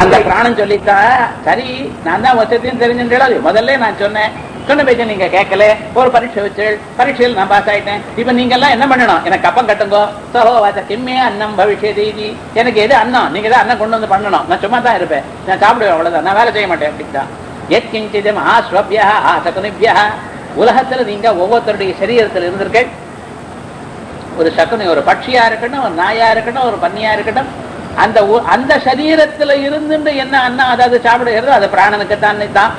அந்த பிராணம் சொல்லித்தா சரி நான் தான் மொத்தத்தையும் தெரிஞ்சுட்டேன் முதல்ல நான் சொன்னேன் சொன்ன பேச்ச நீங்க கேட்கல ஒரு பரீட்சை வச்சு பரீட்சையில் நான் பாஸ் ஆயிட்டேன் இப்ப நீங்க எல்லாம் என்ன பண்ணணும் எனக்கு கப்பம் கட்டுங்கோ சஹோ வாச்ச கிம்மே அன்னம் பவிஷ்யதி எனக்கு எது அன்னம் நீங்க தான் அன்னம் கொண்டு வந்து பண்ணணும் நான் சும்மா தான் இருப்பேன் நான் சாப்பிடுவேன் அவ்வளவுதான் நான் வேலை செய்ய மாட்டேன் அப்படின்தான் எத்கிஞ்சிதம் ஆஸ்வபியா ஆசகுனிபியா உலகத்துல நீங்க ஒவ்வொருத்தருடைய சரீரத்தில் இருந்திருக்கேன் ஒரு சகுனி ஒரு பட்சியா இருக்கட்டும் ஒரு நாயா இருக்கட்டும் ஒரு பன்னியா இருக்கட்டும் அந்த உ- அந்த சரீரத்துல இருந்துட்டு என்ன அன்னம் அதாவது சாப்பிடுகிறதோ அது பிராணனுக்கு தான் தான்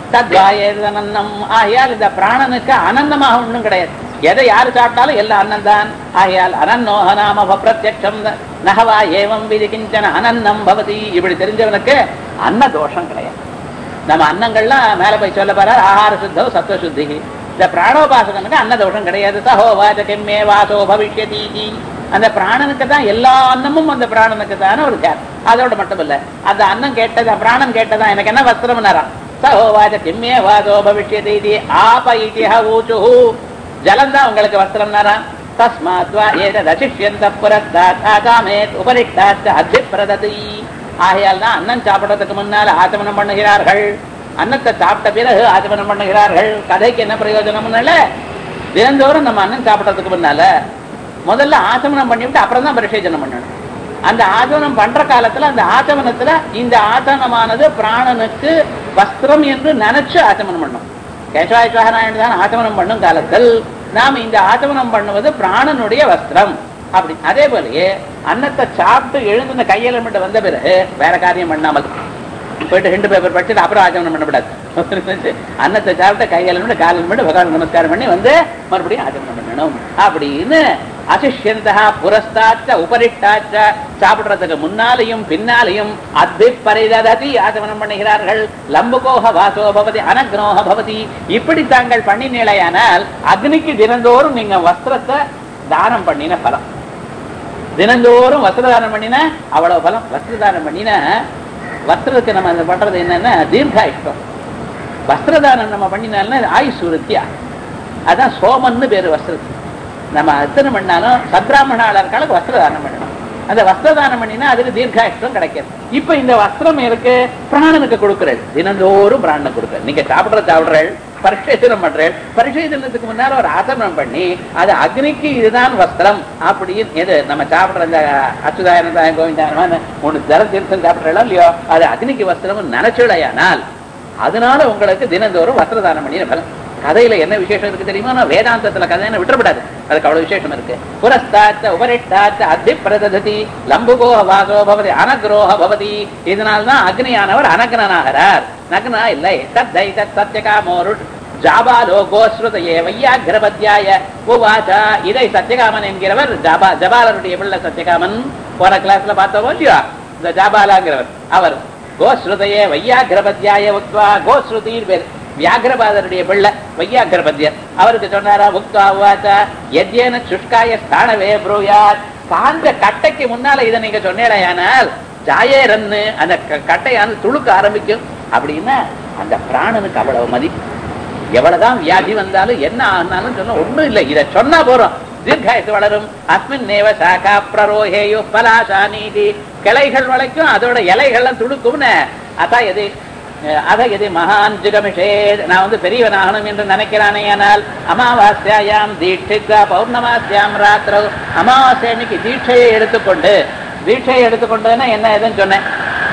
தத்வாயனம் ஆகையால் இந்த பிராணனுக்கு அனந்தமாக ஒண்ணும் கிடையாது எதை யாரு சாப்பிட்டாலும் எல்லாம் அன்னம் தான் ஆகையால் அனன்னோக நாம பிரத்யட்சம் நகவா ஏவம் விதி கிஞ்சன அனன்னம் பவதி இப்படி தெரிஞ்சவனுக்கு அன்ன தோஷம் கிடையாது நம்ம அன்னங்கள்லாம் மேல போய் சொல்ல போற ஆகார சுத்தோ சத்துவ சுத்தி இந்த பிராணோபாசகனுக்கு அன்ன தோஷம் கிடையாது சஹோ வாச்ச கெம்மே வாசோ பவிஷ்யதீதி அந்த பிராணனுக்கு தான் எல்லா அன்னமும் அந்த பிராணனுக்கு தானே ஒரு கேர் அதோட மட்டும் இல்ல அந்த அன்னம் கேட்டதா பிராணம் கேட்டதா எனக்கு என்ன வஸ்திரம் சஹோ வாச்ச கிம்மே வாசோ பவிஷ்யதீதி ஆப இதிஹ ஊச்சுஹு ஜலம் தான் உங்களுக்கு வஸ்திரம் தஸ்மாத் வா ஏதத் அசிஷ்யந்த புரஸ்தாத் ஆகாமேத் உபரிக்தாத் அத்திப்பிரததி ஆகையால் தான் அன்னம் சாப்பிடுறதுக்கு முன்னால் ஆச்சமனம் பண்ணுகிறார்கள் அன்னத்தை சாப்பிட்ட பிறகு ஆச்சமனம் பண்ணுகிறார்கள் கதைக்கு என்ன பிரயோஜனம்னால தினந்தோறும் நம்ம அன்னம் சாப்பிடுறதுக்கு முன்னால முதல்ல ஆச்சமனம் பண்ணிவிட்டு அப்புறம் தான் பரிசேஜனம் பண்ணணும் அந்த ஆச்சமனம் பண்ற காலத்துல அந்த ஆச்சமனத்துல இந்த ஆச்சமனமானது பிராணனுக்கு வஸ்திரம் என்று நினைச்சு ஆச்சமனம் பண்ணணும் கேசவாயுஷ்வநாராயணன் தான் ஆச்சமனம் பண்ணும் காலத்தில் நாம் இந்த ஆச்சமனம் பண்ணுவது பிராணனுடைய வஸ்திரம் அப்படி அதே போலயே அன்னத்தை சாப்பிட்டு எழுந்து இந்த கையில மட்டும் வந்த பிறகு வேற காரியம் பண்ணாமல் போயிட்டு ரெண்டு பேப்பர் படிச்சுட்டு அப்புறம் ஆச்சமனம் பண்ணக்கூடாது அன்னத்தை சாப்பிட்டு கையில மட்டும் காலில் மட்டும் பகவான் நமஸ்காரம் பண்ணி வந்து மறுபடியும் ஆச்சமனம் பண்ணணும் அப்படின்னு அசிஷ்யந்தா புரஸ்தாச்ச உபரிட்டாச்ச சாப்பிடுறதுக்கு முன்னாலையும் பின்னாலையும் அத்தி பரிததி ஆச்சமனம் பண்ணுகிறார்கள் லம்புகோக வாசோ பவதி அனக்னோக பவதி இப்படி தாங்கள் பண்ணினீழையானால் அக்னிக்கு தினந்தோறும் நீங்க வஸ்திரத்தை தானம் பண்ணின பலம் தினந்தோறும் வஸ்திர தானம் பண்ணின அவ்வளவு பலம் வஸ்திர தானம் பண்ணின வஸ்திரத்துக்கு நம்ம அந்த பண்றது என்னன்னா தீர்காயுஷ்டம் வஸ்திரதானம் நம்ம பண்ணினால்னா ஆயுஷ் விருத்தியா அதான் சோமன்னு பேரு வஸ்திரத்துக்கு நம்ம எத்தனை பண்ணாலும் சத்ராமணாளர்களுக்கு வஸ்திரதானம் பண்ணணும் அந்த வஸ்திரதானம் பண்ணினா அதுக்கு தீர்காயுஷ்டம் கிடைக்காது இப்ப இந்த வஸ்திரம் இருக்கு பிராணனுக்கு கொடுக்குறது தினந்தோறும் பிராணனுக்கு கொடுக்குறது நீங்க சாப்பிடுற சாப்பிடுறேன் பரிசேதனம் பண்றேன் பரிசேதனத்துக்கு முன்னால ஒரு ஆசனம் பண்ணி அது அக்னிக்கு இதுதான் வஸ்திரம் அப்படின்னு எது நம்ம சாப்பிடுற அந்த அச்சுதாயனதாயம் கோவிந்தாயனமான ஒண்ணு தர தீர்த்தம் சாப்பிடுறோம் இல்லையோ அது அக்னிக்கு வஸ்திரம் நினைச்சுடையானால் அதனால உங்களுக்கு தினந்தோறும் வஸ்திரதானம் பண்ணின பலம் கதையில என்ன விசேஷம் இருக்கு தெரியுமா நான் வேதாந்தத்துல கதைன்னு விட்டுறப்படாது அதுக்கு அவ்வளவு விசேஷம் இருக்கு புரஸ்தாச்ச உபரிட்டாச்ச அத்தி பிரததி லம்புகோஹ வாசோ பவதி அனக்ரோஹ பவதி இதனால்தான் அக்னியானவர் அனக்னாகிறார் நக்னா இல்லை தத்தை தத் சத்தியகாமோருட் ஜாபாலோ கோஸ்ருதையே வையாகிரபத்யாய உவாச்சா இதை சத்தியகாமன் என்கிறவர் ஜாபா ஜபாலருடைய பிள்ளை சத்தியகாமன் போன கிளாஸ்ல பார்த்தோமோ இல்லையா இந்த ஜாபாலாங்கிறவர் அவர் கோஸ்ருதையே வையாகிரபத்யாய உத்வா கோஸ்ருதிர் பேர் வியாகிரபாதருடைய பிள்ளை வையாகிரபத்யர் அவருக்கு சொன்னாரா உக்தா உவாச்சா எத்யேன சுஷ்காய ஸ்தானவே ப்ரூயாத் காந்த கட்டைக்கு முன்னால இதை நீங்க சொன்னேடையானால் ஜாயேரன்னு அந்த க- கட்டையானது துளுக்க ஆரம்பிக்கும் அப்படின்னா அந்த பிராணனுக்கு அவ்வளவு மதிப்பு எவ்வளவுதான் வியாதி வந்தாலும் என்ன ஆனாலும் சொன்ன ஒண்ணும் இல்லை இதை சொன்னா போறோம் தீர்காயத்து வளரும் அஸ்மின் நேவ சாகா பிரரோஹேயோ பலாசா நீதி கிளைகள் வளைக்கும் அதோட இலைகள்லாம் துடுக்கும்னு அதான் எது அஹ் அத எது மகான் ஜிகமிஷே நான் வந்து பெரியவனாகணும் என்று நினைக்கிறானே ஆனால் அமாவாஸ்யாயாம் தீட்சித்தா பௌர்ணமாஸ்யாம் ராத்திரோ அமாவாசை அன்னைக்கு தீட்சையை எடுத்துக்கொண்டு தீட்சையை எடுத்துக்கொண்டுன்னா என்ன எதுன்னு சொன்னேன்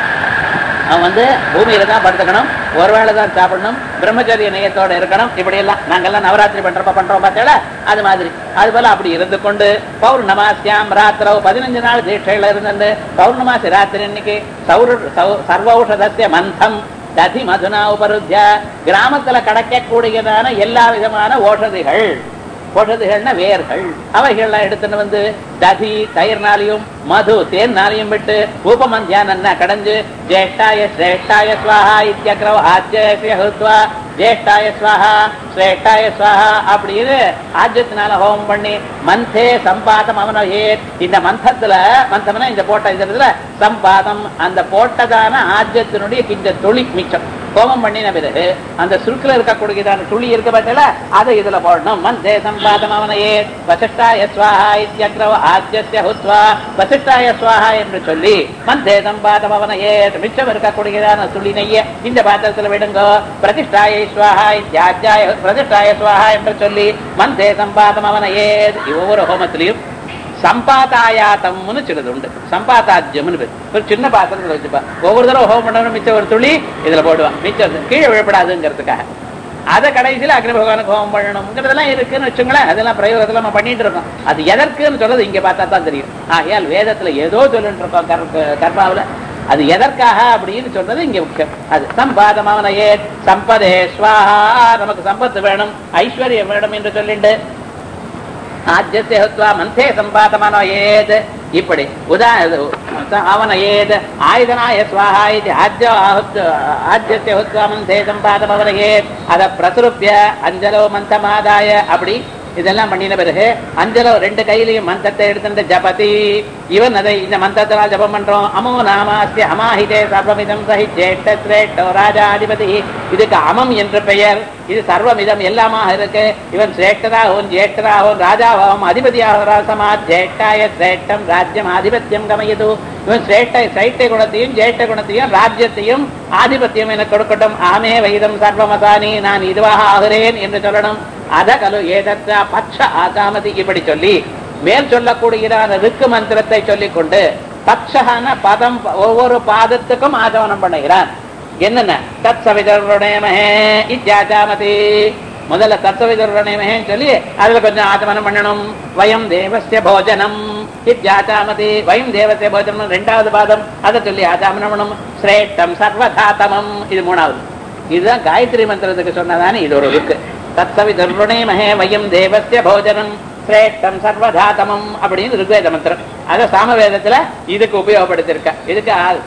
அவன் வந்து பூமியில தான் படுத்துக்கணும் ஒருவேளை தான் சாப்பிடணும் பிரம்மச்சரிய நேயத்தோட இருக்கணும் இப்படி எல்லாம் நாங்கெல்லாம் நவராத்திரி பண்றப்ப பண்றோம் பார்த்தேல அது மாதிரி அது போல அப்படி இருந்து கொண்டு பௌர்ணமாசியாம் ராத்திரவு பதினஞ்சு நாள் தீட்சையில இருந்து பௌர்ணமாசி ராத்திரி இன்னைக்கு சௌர சௌ- சர்வௌஷதஸ்ய மந்தம் ததி மதுனா உபருத்திய கிராமத்துல கிடைக்கக்கூடியதான எல்லா விதமான ஓஷதிகள் ஓஷதிகள்னா வேர்கள் அவைகள்லாம் எடுத்துன்னு வந்து ததி தயிர்னாலையும் மது தேன்னாலையும் விட்டு உபமந்தியானன்னா கடைஞ்சு ஜேஷ்டாய சிரேஷ்டாய ஸ்வாஹா இத்தியக்ரவ ஆஜ்யஸ்ய ஹுத்வா ஜேஷ்டாய ஸ்வாஹா சிரேஷ்டாய ஸ்வாஹா அப்படின்னு ஆஜ்யத்தினால ஹோமம் பண்ணி மந்தே சம்பாதம் அவனே இந்த மந்தத்துல மந்தம்னா இந்த போட்ட இந்த இடத்துல சம்பாதம் அந்த போட்டதான ஆஜ்யத்தினுடைய இந்த துளி மிச்சம் ஹோமம் பண்ணின பிறகு அந்த சுருக்குல இருக்கக்கூடியதான துளி இருக்க பார்த்தல அதை இதுல போடணும் மந்தே சம்பாதம் அவனையே வசிஷ்டாய ஸ்வாஹா இத்தியக்ரவ ஆத்தியஸ்ய ஹுத்வா வசிஷ்டாய ஸ்வாஹா என்று சொல்லி மந்தே சம்பாதம் அவனையே மிச்சம் இருக்கக்கூடியதான துளி நெய்ய இந்த பாத்திரத்துல விடுங்க பிரதிஷ்டாய ஸ்வாஹா இத்தியாத்தியாய பிரதிஷ்டாய ஸ்வாஹா என்று சொல்லி மந்தே சம்பாதம் அவனையே ஒவ்வொரு ஹோமத்திலையும் சம்பாதாயாத்தம்னு சிலது உண்டு சம்பாதாஜ்யம்னு பேர் ஒரு சின்ன பாத்திரத்துல வச்சுப்பா ஒவ்வொரு தடவை ஹோமம் பண்ணணும் மிச்சம் ஒரு துளி இதுல போடுவான் மிச்சம் கீழே விழப்படாதுங்கிறதுக்காக அதை கடைசியில அக்னி பகவானுக்கு ஹோமம் பண்ணணுங்கிறதெல்லாம் இருக்குன்னு வச்சுங்களேன் அதெல்லாம் பிரயோகத்துல நம்ம பண்ணிட்டு இருக்கோம் அது எதற்குன்னு சொல்றது இங்க பார்த்தா தான் தெரியும் ஆகையால் வேதத்துல ஏதோ சொல்லிட்டு இருக்கோம் கர்ம- கர்மாவுல அது எதற்காக அப்படின்னு சொல்றது இங்க முக்கியம் அது சம்பாதமாவனையே சம்பதே ஸ்வாஹா நமக்கு சம்பத்து வேணும் ஐஸ்வர்யம் வேணும் என்று சொல்லிட்டு ஆஜ்யத்தை ஹத்வா மந்தே சம்பாதமானோ ஏத் இப்படி உதா அவன ஏத் ஆயுதனாய ஸ்வாஹா இது ஆஜ்ய ஆஜ்யத்தை ஹத்வா மந்தே சம்பாதமவன ஏத் அத பிரசுருப்பிய அஞ்சலோ மந்தமாதாய அப்படி இதெல்லாம் பண்ணின பிறகு அஞ்சலோ ரெண்டு கையிலையும் மந்தத்தை எடுத்துட்டு ஜபதி இவன் அதை இந்த மந்தத்தினால் ஜபம் பண்றோம் அமோ நாமாஸ்ய அமாஹிதே சர்வமிதம் சஹி ஜேஷ்ட சிரேஷ்டோ ராஜாதிபதி இதுக்கு அமம் என்று பெயர் இது சர்வமிதம் எல்லாமாக இருக்கு இவன் சிரேஷ்டராகவும் ஜேஷ்டராகவும் ராஜாவாகவும் அதிபதியாக ராசமா ஜேஷ்டாய சிரேஷ்டம் ராஜ்யம் ஆதிபத்தியம் கமயது இவன் சிரேஷ்ட சைஷ்ட குணத்தையும் ஜேஷ்ட குணத்தையும் ராஜ்யத்தையும் ஆதிபத்தியம் எனக்கு கொடுக்கட்டும் ஆமே வைதம் சர்வமதானி நான் இதுவாக ஆகிறேன் என்று சொல்லணும் அத கலு ஏதற்ற பட்ச ஆகாமதி இப்படி சொல்லி மேல் சொல்லக்கூடியதான ருக்கு மந்திரத்தை சொல்லிக் கொண்டு பட்சகான பதம் ஒவ்வொரு பாதத்துக்கும் ஆகமனம் பண்ணுகிறான் என்னென்ன தத் சவிதருடனே இத்தியாச்சாமதி முதல்ல தத்சவிதருடனேன்னு சொல்லி அதுல கொஞ்சம் ஆச்சமனம் பண்ணணும் வயம் தேவசிய போஜனம் இத்தியாச்சாமதி வயம் தேவசிய போஜனம் ரெண்டாவது பாதம் அதை சொல்லி ஆச்சாமனம் பண்ணணும் சிரேஷ்டம் சர்வதாத்தமம் இது மூணாவது இதுதான் காயத்ரி மந்திரத்துக்கு சொன்னதானே இது ஒரு இருக்கு தத்சவிதருணே மகே வயம் தேவசிய போஜனம் சிரேஷ்டம் சர்வதாத்தமம் அப்படின்னு ருக்வேத மந்திரம் அத சாமவேதத்துல இதுக்கு உபயோகப்படுத்திருக்க இதுக்கு ஆ-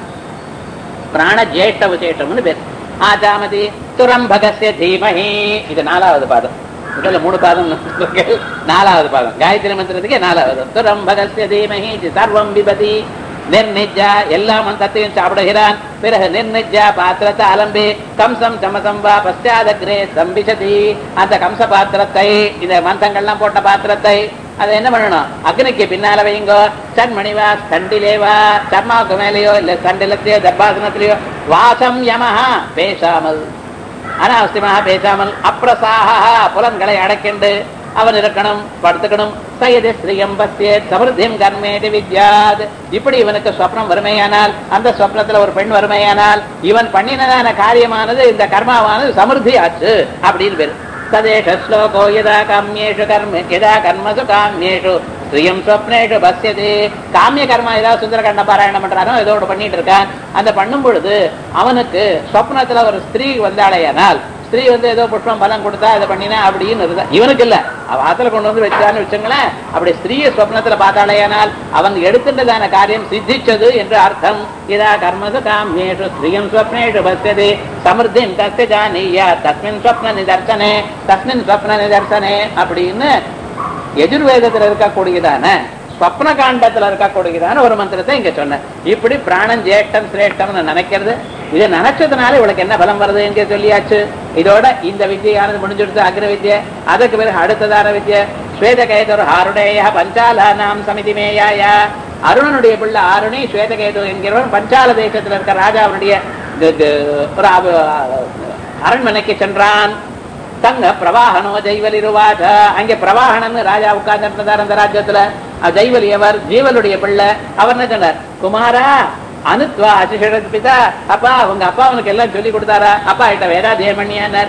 பிராண ஜேஷ்ட விசேஷம்னு பேர் ஆஜாமதி துரம்பகசிய தீமஹி இது நாலாவது பாதம் முதல்ல மூணு பாதம் இருக்கு. நாலாவது பாதம் காயத்ரி மந்திரத்துக்கு நாலாவது துரம்பகசிய தீமஹி இது சர்வம் விபதி நிர்நிஜா எல்லா மந்திரத்தையும் சாப்பிடுகிறான் பிறகு நிர்நிஜா பாத்திரத்தை அலம்பி கம்சம் சமசம் வா பశ్చాதக்ரே சம்பிஷதி அந்த கம்ச பாத்திரத்தை இந்த மந்தங்கள்லாம் போட்ட பாத்திரத்தை அதை என்ன பண்ணணும் அக்னிக்கு பின்னால வைங்கோ சன்மணிவா ஸ்தண்டிலேவா சர்மாவுக்கு மேலேயோ இல்ல ஸ்தண்டிலத்தையோ தர்பாசனத்திலேயோ வாசம் யமஹா பேசாமல் அனாவசியமாக பேசாமல் அப்பிரசாகா புலன்களை அடக்கிண்டு அவன் இருக்கணும் படுத்துக்கணும் சயது ஸ்ரீயம் பஸ்யே சமிருத்தியம் கர்மேதி வித்யாத் இப்படி இவனுக்கு சொப்னம் வறுமையானால் அந்த சொப்னத்துல ஒரு பெண் வறுமையானால் இவன் பண்ணினதான காரியமானது இந்த கர்மாவானது சமிருத்தி ஆச்சு அப்படின்னு பேரு சதேஷ ஸ்லோகோ யதா காமியேஷு கர்ம யதா கர்மசு காமியேஷு ஸ்ரீயம் ஸ்வப்னேஷு பஸ்யதே காமிய கர்மா ஏதாவது சுந்தரகண்ட பாராயணம் பண்றானோ ஏதோ ஒன்று பண்ணிட்டு இருக்கான் அந்த பண்ணும் பொழுது அவனுக்கு சொப்னத்துல ஒரு ஸ்திரீ வந்தாலேயானால் ஸ்திரீ வந்து ஏதோ புஷ்பம் பலம் கொடுத்தா இதை பண்ணினா அப்படின்னு இருந்தா இவனுக்கு இல்ல அவ ஆத்துல கொண்டு வந்து வச்சான்னு வச்சுங்களேன் அப்படி ஸ்திரீய சொப்னத்துல பார்த்தாலேயானால் அவன் எடுத்துட்டதான காரியம் சித்திச்சது என்று அர்த்தம் இதா கர்மது காமியேஷு ஸ்ரீயம் ஸ்வப்னேஷு பஸ்யதே சமிருத்திம் தஸ்ய ஜானீயா தஸ்மின் ஸ்வப்ன நிதர்சனே தஸ்மின் ஸ்வப்ன நிதர்சனே அப்படின்னு எதிர்வேதத்துல இருக்கக்கூடியதான ஸ்வப்ன காண்டத்துல இருக்கக்கூடியதான ஒரு மந்திரத்தை இங்க சொன்னேன் இப்படி பிராணம் ஜேஷ்டம் சிரேஷ்டம்னு நினைக்கிறது இதை நினைச்சதுனால இவளுக்கு என்ன பலம் வருது எங்க சொல்லியாச்சு இதோட இந்த வித்தியானது முடிஞ்சுடுத்து அக்ர வித்யை அதுக்கு பிறகு அடுத்ததான வித்யை ஸ்வேத கேதர் ஆருடைய பஞ்சாலானாம் சமிதிமேயாய அருணனுடைய பிள்ளை ஆருணி ஸ்வேதகேது என்கிறவன் பஞ்சால தேசத்துல இருக்க ராஜாவுடைய க- க- ஒரு அவ- அரண்மனைக்கு சென்றான் தங்க பிரவாகனோ ஜெய்வலிருவாச்ச அங்க பிரவாகனன் ராஜா உட்கார்ந்து அந்த ராஜ்யத்துல அஹ் ஜெய்வலியவர் ஜீவனுடைய பிள்ளை அவர் என்ன சொன்னார் குமாரா அனுத்வா அசிஷரத் பிதா அப்பா உங்க அப்பா உனக்கு எல்லாம் சொல்லி கொடுத்தாரா அப்பா கிட்ட வேதா தேவண்யானார்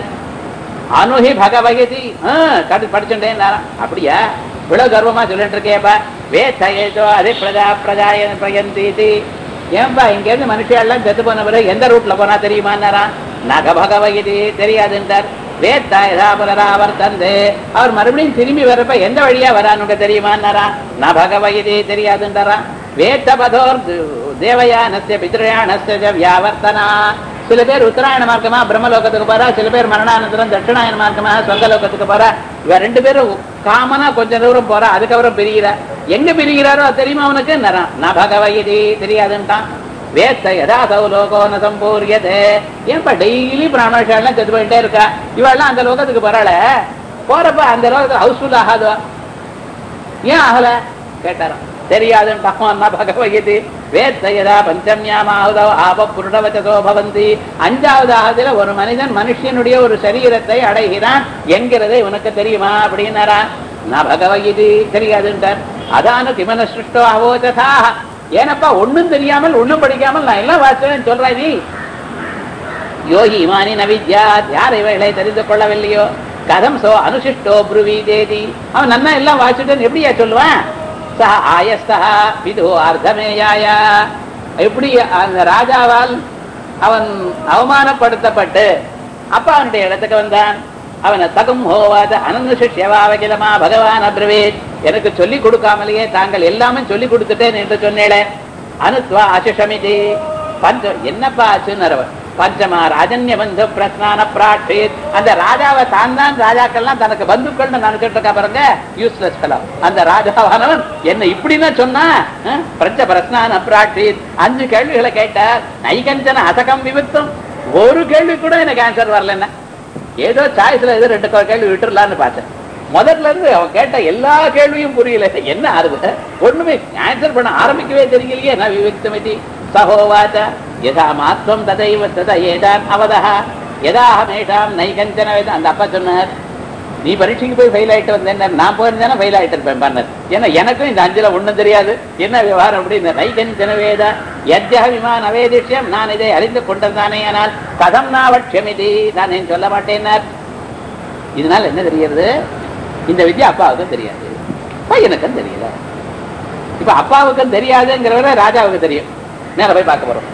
அனுஹி பகவகதி கடு படிச்சுட்டேன் அப்படியா இவ்வளவு கர்வமா சொல்லிட்டு இருக்கேப்பா வேத்தோ அதே பிரஜா பிரஜாய பிரயந்தி ஏன்பா இங்க இருந்து மனுஷியெல்லாம் செத்து போன பிறகு எந்த ரூட்ல போனா தெரியுமான்னாரா நக பகவகதி தெரியாதுன்றார் வேத்தா யதா புனராவர்த்தந்து அவர் மறுபடியும் திரும்பி வரப்ப எந்த வழியா வரான்னு தெரியுமான்னாரா ந பகவகதி தெரியாதுன்றாரா வேத்த பதோர் தேவயானஸ்ய பித்ருயானஸ்ய வியாவர்த்தனா சில பேர் உத்தராயண மார்க்கமா பிரம்மலோகத்துக்கு போறா சில பேர் மரணானந்தரம் தட்சிணாயன மார்க்கமா சொர்க்கலோகத்துக்கு போறா இவ ரெண்டு பேரும் காமனா கொஞ்ச தூரம் போறா அதுக்கப்புறம் பிரிகிறா எங்க பிரிகிறாரோ அது தெரியுமா அவனுக்கு நரா ந பகவதி தெரியாதுன்ட்டான் வேத்த யதா சௌலோகோ ந சம்பூரியதே ஏன்பா டெய்லி பிராமணாலாம் செத்து போயிட்டே இருக்கா இவெல்லாம் அந்த லோகத்துக்கு வரல போறப்ப அந்த லோகத்துக்கு ஹவுஸ்ஃபுல் ஆகாதோ ஏன் ஆகல கேட்டாராம் தெரியாதுன்னு பகவகீதி வேத்தயதா பஞ்சமியாமாவதோ ஆப புருடவச்சதோ பவந்தி அஞ்சாவது ஆகத்துல ஒரு மனிதன் மனுஷனுடைய ஒரு சரீரத்தை அடைகிறான் என்கிறதை உனக்கு தெரியுமா அப்படின்னாரா நான் பகவகீதி தெரியாதுன்றார் அதானு கிமன சிருஷ்டோ அவோச்சதா ஏனப்பா ஒண்ணும் தெரியாமல் ஒண்ணும் படிக்காமல் நான் எல்லாம் வாசிச்சேன்னு சொல்றா நீ யோகி இமானி நவித்யா யார் இவைகளை தெரிந்து கொள்ளவில்லையோ கதம் சோ அனுசிஷ்டோ புருவி தேதி அவன் நன்னா எல்லாம் வாசிட்டேன்னு எப்படியா சொல்லுவான் சஹ ஆயஸ்தா விது அர்த்தமேயாய எப்படி அந்த ராஜாவால் அவன் அவமானப்படுத்தப்பட்டு அப்பா அவனுடைய இடத்துக்கு வந்தான் அவனை தகும் ஹோவாத அனந்த சிஷ்யவாவகிலமா பகவான் அப்ரவேத் எனக்கு சொல்லிக் கொடுக்காமலேயே தாங்கள் எல்லாமே சொல்லிக் கொடுத்துட்டேன் என்று சொன்னேளே அனுத்வா அசிஷமிதி பஞ்ச என்னப்பா ஆச்சுன்னு அவன் பஞ்சமா ராஜன்ய பந்து பிரஸ்னான பிராட்சித் அந்த ராஜாவை தான் தான் ராஜாக்கள்லாம் தனக்கு பந்துக்கள்னு நினைச்சிட்டு இருக்கா பாருங்க யூஸ்லெஸ் ஃபெலோ அந்த ராஜாவானவன் என்ன இப்படின்னு சொன்னா அஹ், பிரஜ பிரஸ்னான பிராட்சித் அஞ்சு கேள்விகளை கேட்டார் நைகஞ்சன அசகம் விபத்தும் ஒரு கேள்வி கூட எனக்கு ஆன்சர் வரல என்ன ஏதோ சாய்ஸ்ல ஏதோ ரெண்டு கேள்வி விட்டுறலான்னு பார்த்தேன் முதல்ல இருந்து அவன் கேட்ட எல்லா கேள்வியும் புரியல என்ன ஆறுது ஒண்ணுமே ஆன்சர் பண்ண ஆரம்பிக்கவே தெரியலையே நான் விவிக்தமிதி சகோவாச்ச யதா மாத்வம் ததைவ தத ஏதான் அவதா யதாஹமேஷாம் நைகஞ்சன வேத அந்த அப்பா சொன்னார் நீ பரீட்சைக்கு போய் ஃபெயில் ஆயிட்டு வந்தேன் நான் போயிருந்தேன்னா ஃபெயில் ஆயிட்டு இருப்பேன் பண்ணது ஏன்னா எனக்கும் இந்த அஞ்சுல ஒண்ணும் தெரியாது என்ன விவகாரம் அப்படின்னு நைகஞ்சன வேத யஜ்ஜக விமான அவேதிஷ்யம் நான் இதை அறிந்து கொண்டதானே ஆனால் கதம் நாவட்சமிதி நான் ஏன் சொல்ல மாட்டேன்னார் இதனால என்ன தெரிகிறது இந்த வித்யா அப்பாவுக்கும் தெரியாது பையனுக்கும் தெரியல இப்ப அப்பாவுக்கும் தெரியாதுங்கிறவரை ராஜாவுக்கு தெரியும் மேல போய் பார்க்க போறோம்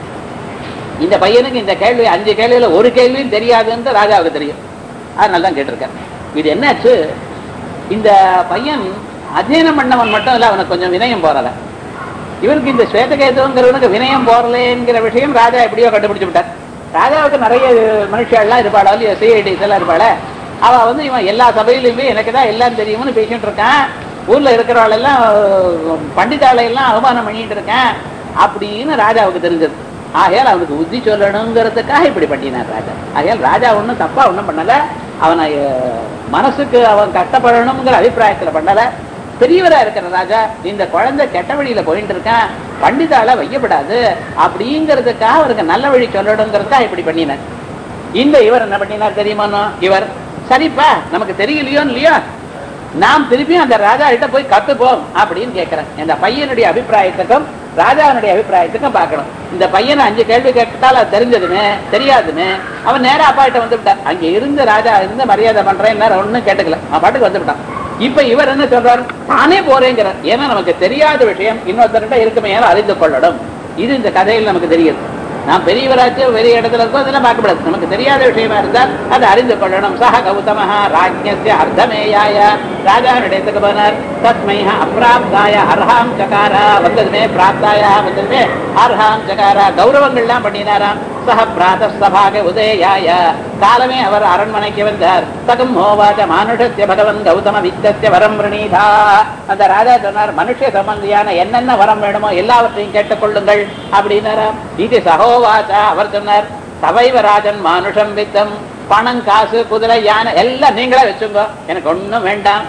இந்த பையனுக்கு இந்த கேள்வி அஞ்சு கேள்வியில ஒரு கேள்வியும் தெரியாதுன்னு ராஜாவுக்கு தெரியும் அதனால தான் கேட்டிருக்கேன் இது என்னாச்சு இந்த பையன் அध्यயனம் பண்ணவன் மட்டும் இல்ல அவனுக்கு கொஞ்சம் வினயம் போறல இவருக்கு இந்த ஸ்வேதகேதுங்கிறவனுக்கு வினயம் போறலேங்கிற விஷயம் ராஜா எப்படியோ கண்டுபிடிச்சு விட்டார் ராஜாவுக்கு நிறைய மனுஷாலாம் இருப்பாளா இல்லையா சிஐடிஸ் எல்லாம் இருப்பாள அவ வந்து இவன் எல்லா சபையிலுமே எனக்கு தான் எல்லாம் தெரியும்னு பேசிட்டு இருக்கான் ஊர்ல இருக்கிறவள் எல்லாம் பண்டிதாளை எல்லாம் அவமானம் பண்ணிட்டு இருக்கேன் அப்படின்னு ராஜாவுக்கு தெரிஞ்சது ஆகையால் அவனுக்கு புத்தி சொல்லணுங்கிறதுக்காக இப்படி பண்ணினார் ராஜா ஆகையால் ராஜா ஒண்ணும் தப்பா ஒண்ணும் பண்ணல அவனை அஹ், மனசுக்கு அவன் கஷ்டப்படணுங்கிற அபிப்பிராயத்துல பண்ணல பெரியவரா இருக்கிற ராஜா இந்த குழந்தை கெட்ட வழியில போயிட்டு இருக்கான் பண்டிதால வையப்படாது அப்படிங்கிறதுக்காக அவருக்கு நல்ல வழி சொல்லணுங்கிறதுக்காக இப்படி பண்ணினார் இந்த இவர் என்ன பண்ணினார் தெரியுமா இவர் சரிப்பா நமக்கு தெரியலையோ இல்லையோ நாம் திருப்பியும் அந்த ராஜா கிட்ட போய் கத்துப்போம் அப்படின்னு கேட்கிறேன் இந்த பையனுடைய அபிப்பிராயத்துக்கும் ராஜாவினுடைய அபிப்பிராயத்துக்கும் பார்க்கணும் இந்த பையனை அஞ்சு கேள்வி கேட்டால் அது தெரிஞ்சதுன்னு தெரியாதுன்னு அவன் நேரா அப்பா கிட்ட வந்து விட்டான் அங்க இருந்து ராஜா இருந்து மரியாதை பண்றேன் ஒன்னும் கேட்டுக்கல அவன் பாட்டுக்கு வந்து விட்டான் இப்ப இவர் என்ன சொல்றாரு தானே போறேங்கிறார் ஏன்னா நமக்கு தெரியாத விஷயம் இன்னொருத்தர்கிட்ட இருக்குமே ஏன்னா அறிந்து கொள்ளணும் இது இந்த கதையில் நமக்கு தெரியுது நாம் பெரியவராச்சு பெரிய இடத்துல இருக்கோம் அதெல்லாம் பார்க்கப்படாது நமக்கு தெரியாத விஷயமா இருந்தால் அதை அறிந்து கொள்ளணும் சக கௌதமஹா ராஜ்யஸ்ய அர்த்தமேயாய ராஜாவினிடத்துக்கு போனார் தஸ்மை அப்பிராப்தாய அர்ஹாம் சகாரா வந்ததுமே பிராப்தாய வந்ததுமே அர்ஹாம் சகாரா கௌரவங்கள்லாம் பண்ணினாராம் சக பிராத சபாக உதயாய காலமே அவர் அரண்மனைக்கு வந்தார் தகும் ஹோவாச்ச மானுஷஸ்ய பகவன் கௌதம வித்தஸ்ய வரம் பிரணீதா அந்த ராஜா சொன்னார் மனுஷ சம்பந்தியான என்னென்ன வரம் வேணுமோ எல்லாவற்றையும் கேட்டுக்கொள்ளுங்கள் அப்படின்னாராம் இது சகோவாச்சா அவர் சொன்னார் தவைவ ராஜன் மானுஷம் வித்தம் பணம் காசு குதிரை யானை எல்லாம் நீங்களே வச்சுங்க எனக்கு ஒண்ணும் வேண்டாம்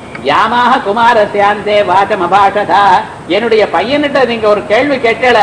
யாமாக குமாரஸ்யாந்தே வாச்சம் அபாஷதா என்னுடைய பையன்கிட்ட நீங்க ஒரு கேள்வி கேட்டல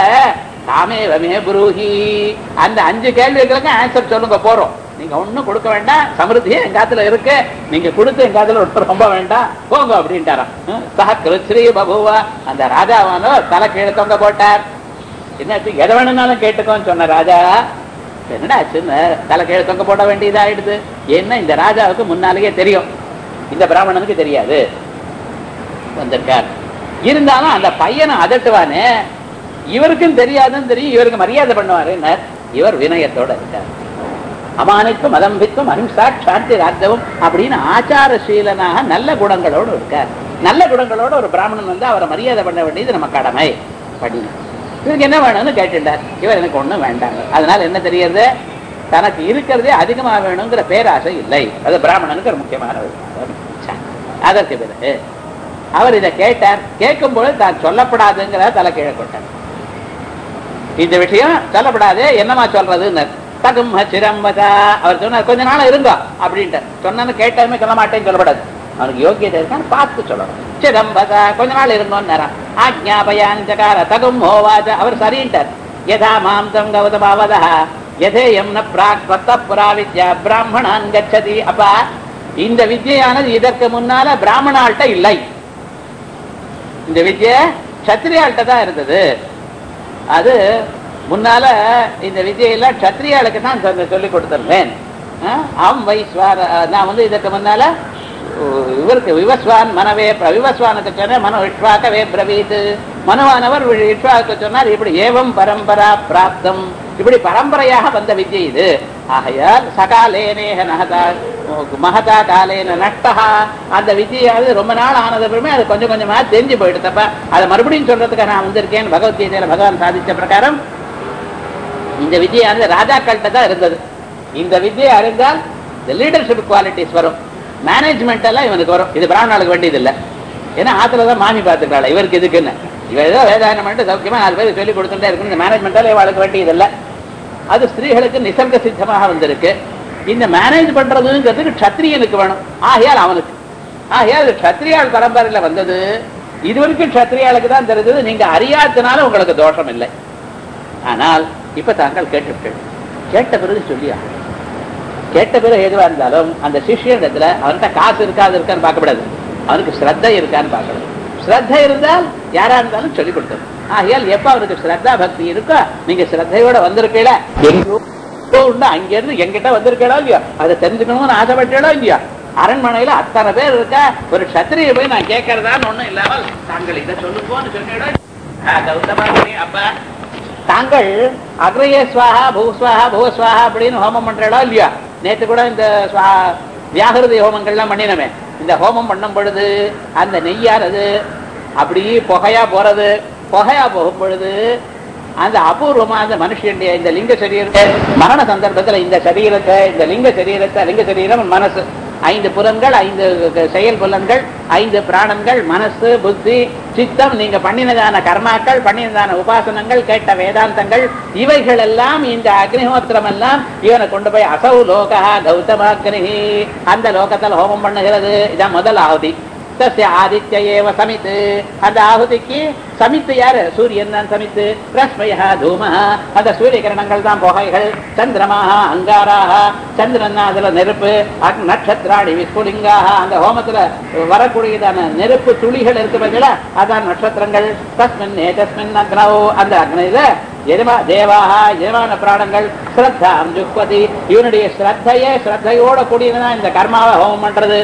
தாமேவமே புரூஹி அந்த அஞ்சு கேள்விகளுக்கு ஆன்சர் சொல்லுங்க போறோம் நீங்க ஒண்ணும் கொடுக்க வேண்டாம் சமிருத்தி எங்காத்துல இருக்கு நீங்க கொடுத்து எங்காத்துல ஒருத்தர் ரொம்ப வேண்டாம் போங்க அப்படின்ட்டாராம் ஹம், சஹ கிருஸ்ரீ பபுவா அந்த ராஜாவானோ தலை கீழே தொங்க போட்டார் என்னாச்சு எதை வேணும்னாலும் கேட்டுக்கோன்னு சொன்ன ராஜா என்னடா ஆச்சுன்னு தலை கீழே தொங்க போட வேண்டியதாயிடுது ஏன்னா இந்த ராஜாவுக்கு முன்னாலேயே தெரியும் இந்த பிராமணனுக்கு தெரியாது வந்திருக்கார் இருந்தாலும் அந்த பையனை அதட்டுவானே இவருக்கும் தெரியாதுன்னு தெரியும் இவருக்கு மரியாதை பண்ணுவாரு இவர் வினயத்தோட இருக்கார் அமானுக்கும் மதம்பித்தும் அஹிம்சா சாந்தி ராஜ்யமும் அப்படின்னு ஆச்சாரசீலனாக நல்ல குணங்களோடு இருக்கார் நல்ல குணங்களோட ஒரு பிராமணன் வந்து அவரை மரியாதை பண்ண வேண்டியது நம்ம கடமை அப்படின்னு இவருக்கு என்ன வேணும்னு கேட்டுட்டார் இவர் எனக்கு ஒண்ணும் வேண்டாங்க அதனால என்ன தெரியுது தனக்கு இருக்கிறதே அதிகமா வேணுங்கிற பேராசை இல்லை அது பிராமணனுக்கு ஒரு முக்கியமான விஷயம். ச, அதற்கு பிறகு அவர் இதை கேட்டார் கேட்கும்போது தான் சொல்லப்படாதுங்கிற தலை கீழே கொட்டார் இந்த விஷயம் சொல்லப்படாது என்னமா சொல்றதுன்னு தகும் சிரம்பதா அவர் சொன்னார் கொஞ்ச நாள் இருங்க அப்படின்ட்டு சொன்னு கேட்டதுமே சொல்ல மாட்டேன்னு சொல்லப்படாது அவனுக்கு யோக்கியதை இருக்கான்னு பார்த்து சொல்லணும் சிதம்பதா கொஞ்ச நாள் இருங்கன்னு ஆஜ்ஞாபயான் சகார தகும் ஹோவாஜ அவர் சரின்ட்டார் யதா மாம் தம் கௌதமாவதா யதேயம் ந பிராக் பத்த புரா வித்யா பிராமணான் கச்சதி அப்பா இந்த வித்யானது இதற்கு முன்னால பிராமணால்ட்ட இல்லை இந்த வித்ய சத்திரியாள்கிட்ட தான் இருந்தது அது முன்னால இந்த வித்யெல்லாம் க்ஷத்ரியாளுக்கு தான் சொல்லி- சொல்லிக் கொடுத்துருவேன் ஆம் வைஸ்வார நான் வந்து இதற்கு முன்னால உ- இவருக்கு விவஸ்வான் மனவே பிர- விவஸ்வானுக்கு சொன்னேன் மனோ விஷ்வாக்கவே பிரவீத் மனுவானவர் வி- விஷ்வாவுக்கு சொன்னார் இப்படி ஏவம் பரம்பரா பிராப்தம் இப்படி பரம்பரையாக வந்த வித்யை இது ஆகையால் சகாலேனேக நகதா மகதா காலேன நஷ்டா அந்த வித்யாவது ரொம்ப நாள் ஆனது அப்புறமே அது கொஞ்சம் கொஞ்சமா தெரிஞ்சு போயிடுத்தப்ப அதை மறுபடியும் சொல்றதுக்கு நான் வந்திருக்கேன் பகவத்கீதையில பகவான் சாதிச்ச பிரகாரம் இந்த வித்யானது ராஜாக்கள்கிட்ட தான் இருந்தது இந்த வித்யை அறிந்தால் இந்த லீடர்ஷிப் குவாலிட்டிஸ் வரும் மேனேஜ்மெண்ட் எல்லாம் இவனுக்கு வரும் இது பிராமணாளுக்கு வேண்டியது இல்லை ஏன்னா ஆத்துல தான் மாமி பார்த்துக்கிறாள் இவருக்கு இதுக்குன்னு இவ ஏதோ வேதாயனம் பண்ணிட்டு சௌக்கியமா நாலு பேர் சொல்லி கொடுத்துட்டே இருக்கு இந்த மேனேஜ்மெண்டால இவளுக்கு வேண்டியது இல்லை அது ஸ்திரீகளுக்கு நிசர்க சித்தமாக வந்திருக்கு இந்த மேனேஜ் பண்றதுங்கிறதுக்கு க்ஷத்ரியனுக்கு வேணும் ஆகையால் அவனுக்கு ஆகையால் இது க்ஷத்ரியாள் பரம்பரையில வந்தது இதுவரைக்கும் க்ஷத்ரியாளுக்கு தான் தெரிஞ்சது நீங்க அறியாதனால உங்களுக்கு தோஷம் இல்லை ஆனால் இப்ப தாங்கள் கேட்டுவிட்டீர்கள் கேட்ட பிறகு சொல்லியா கேட்ட பிறகு எதுவா இருந்தாலும் அந்த சிஷ்யனிடத்துல அவன்கிட்ட காசு இருக்காது இருக்கான்னு பார்க்கப்படாது அவனுக்கு ஸ்ரத்தை இருக்கான்னு பார்க்கணும் ஸ்ரத்த இருந்தால் யாரா இருந்தாலும் சொல்லிக் கொடுத்தது ஆகையால் எப்ப அவருக்கு ஸ்ரத்தா பக்தி இருக்கோ நீங்க ஸ்ரத்தையோட வந்திருக்கீல எங்கோ உண்டு அங்க இருந்து எங்கிட்ட வந்திருக்கீளோ இல்லையோ அதை தெரிஞ்சுக்கணும்னு ஆசைப்பட்டீளோ இல்லையோ அரண்மனையில அத்தனை பேர் இருக்கா ஒரு சத்திரியை போய் நான் கேட்கறதான்னு ஒண்ணும் இல்லாமல் தாங்கள் இதை சொல்லுங்கன்னு சொன்னீங்களோ கௌதமாமணி அப்பா தாங்கள் அக்ரயே ஸ்வாஹா பூஸ்வாஹா பூஸ்வாஹா அப்படின்னு ஹோமம் பண்றீங்களோ இல்லையா நேத்து கூட இந்த ஸ்வா- வியாகிருதி ஹோமங்கள்லாம் பண்ணினமே இந்த ஹோமம் பண்ணும் பொழுது அந்த நெய்யானது அப்படி புகையா போறது புகையா போகும் பொழுது அந்த அபூர்வமா அந்த மனுஷனுடைய இந்த லிங்க சரீரத்தை மரண சந்தர்ப்பத்துல இந்த சரீரத்தை இந்த லிங்க சரீரத்தை லிங்க சரீரம் மனசு ஐந்து புலன்கள் ஐந்து செயல் புலன்கள் ஐந்து பிராணங்கள் மனசு புத்தி சித்தம் நீங்க பண்ணினதான கர்மாக்கள் பண்ணினதான உபாசனங்கள் கேட்ட வேதாந்தங்கள் இவைகள் எல்லாம் இந்த அக்னிஹோத்திரம் எல்லாம் இவனை கொண்டு போய் அசௌ லோகா கௌதமாக்னி அந்த லோகத்தில் ஹோமம் பண்ணுகிறது இதான் முதல் ஆகுதி தஸ்ய ஆதித்ய ஏவ சமித்து அந்த ஆகுதிக்கு சமித்து யாரு சூரியன் தான் சமித்து ரஸ்மயா தூம அந்த சூரிய கிரணங்கள் தான் புகைகள் சந்திரமாக அங்காராக சந்திரன் தான் அதுல நெருப்பு அக் நட்சத்திராடி விஸ்புலிங்காக அந்த ஹோமத்துல வரக்கூடியதான நெருப்பு துளிகள் இருக்கு பார்த்தீங்களா அதான் நட்சத்திரங்கள் தஸ்மின் ஏதஸ்மின் அக்னவோ அந்த அக்னியில எஜமா தேவாக எஜமான பிராணங்கள் ஸ்ரத்தாம் ஜுக்பதி இவனுடைய ஸ்ரத்தையே ஸ்ரத்தையோட கூடியதுதான் இந்த கர்மாவை ஹோமம் பண்றது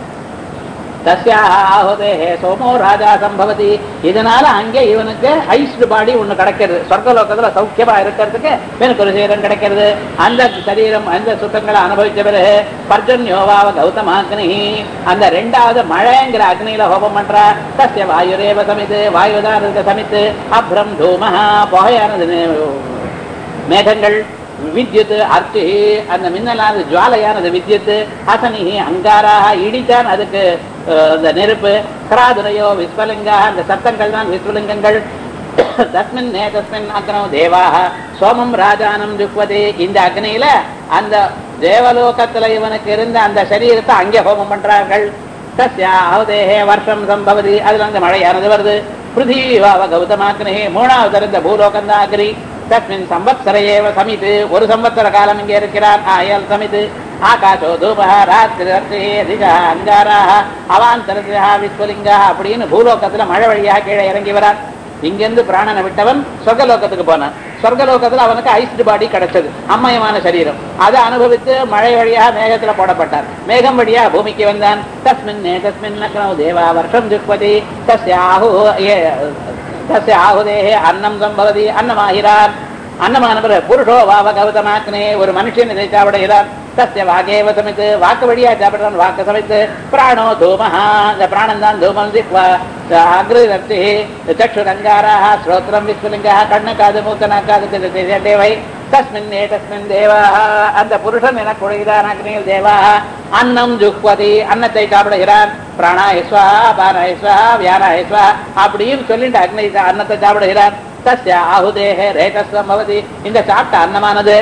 தஸ்யாக ஆகுதே சோமோ ராஜா சம்பவதி இதனால அங்கே இவனுக்கு ஐஸ்டு பாடி ஒண்ணு கிடைக்கிறது சொர்க்கலோகத்துல சௌக்கியமா இருக்கிறதுக்கு இவனுக்கு ஒரு சரீரம் கிடைக்கிறது அந்த சரீரம் அந்த சுத்தங்களை அனுபவிச்ச பிறகு பர்ஜன்யோவாவ கௌதமாக்னி அந்த ரெண்டாவது மழைங்கிற அக்னியில ஹோமம் பண்றா தஸ்ய வாயுரேவ சமித்து வாயுதான் இருக்க சமித்து அப்ரம் தூமஹா புகையானது நே- மேகங்கள் வித்யுத் அர்த்தி அந்த மின்னலானது ஜுவாலையானது வித்யுத் ஹசனி அங்காராக இடித்தான் அதுக்கு அஹ், அந்த நெருப்பு கிராதுரையோ விஸ்வலிங்கா அந்த சத்தங்கள் தான் விஸ்வலிங்கங்கள் தஸ்மின் நே தஸ்மின் அக்னோ தேவாக சோமம் ராஜானம் ஜுக்வதே இந்த அக்னியில அந்த தேவலோகத்துல இவனுக்கு இருந்த அந்த சரீரத்தை அங்கே ஹோமம் பண்றார்கள் தஸ்யா அவதேஹே வருஷம் சம்பவதி அதுல அந்த மழையானது வருது பிருத்திவாவ கௌதமாக்னே மூணாவது இருந்த பூலோகம் தான் அக்னி தஸ்மின் சம்பத்சர ஏவ சமிது ஒரு சம்பத்சர காலம் இங்கே இருக்கிறார் ஆயல் சமிது ஆகாசோ தூபா ராத்திரி ரத்திரி திஜா அங்காராக அவாந்தரா விஸ்வலிங்கா அப்படின்னு பூலோகத்துல மழை வழியாக கீழே இறங்கி வரான் இங்கிருந்து பிராணனை விட்டவன் சொர்க்கலோகத்துக்கு போனான் சொர்க்கலோகத்துல அவனுக்கு ஐஸ்டு பாடி கிடைச்சது அம்மயமான சரீரம் அதை அனுபவித்து மழை வழியாக மேகத்துல போடப்பட்டார் மேகம் வழியா பூமிக்கு வந்தான் தஸ்மின் நே தஸ்மின் நக்னோ தேவா வருஷம் ஜுக்பதி தஸ்ய ஆஹு ஏ- தஸ்ய ஆகுதேஹே அன்னம் சம்பவதி அன்னமாகிறார் அன்னமானவர் புருஷோ வாவ கௌதமாக்னே ஒரு மனுஷன் இதை சாப்பிடுகிறார் தஸ்ய வாகேவ சமைத்து வாக்கு வழியா சாப்பிடுறான் வாக்கு சமைத்து பிராணோ தூமஹா இந்த பிராணம் தான் தூமம் திக்வா அக்ரதி சக்ஷுரங்காராக ஸ்ரோத்திரம் விஸ்வலிங்கா கண்ணு காது மூக்க நாக்காது தேவை தஸ்மின் ஏதஸ்மின் தேவாக அந்த புருஷன் என குழைதான் அக்னியில் தேவாக அன்னம் ஜுக்வதி அன்னத்தை சாப்பிடுகிறான் பிராணாயஸ்வா பாராயஸ்வா வியாராயஸ்வா அப்படின்னு சொல்லிட்டு அக்னி அன்னத்தை சாப்பிடுகிறான் தஸ்ய ஆகுதேக ரேகஸ்வம் பவதி இந்த சாப்பிட்ட அன்னமானது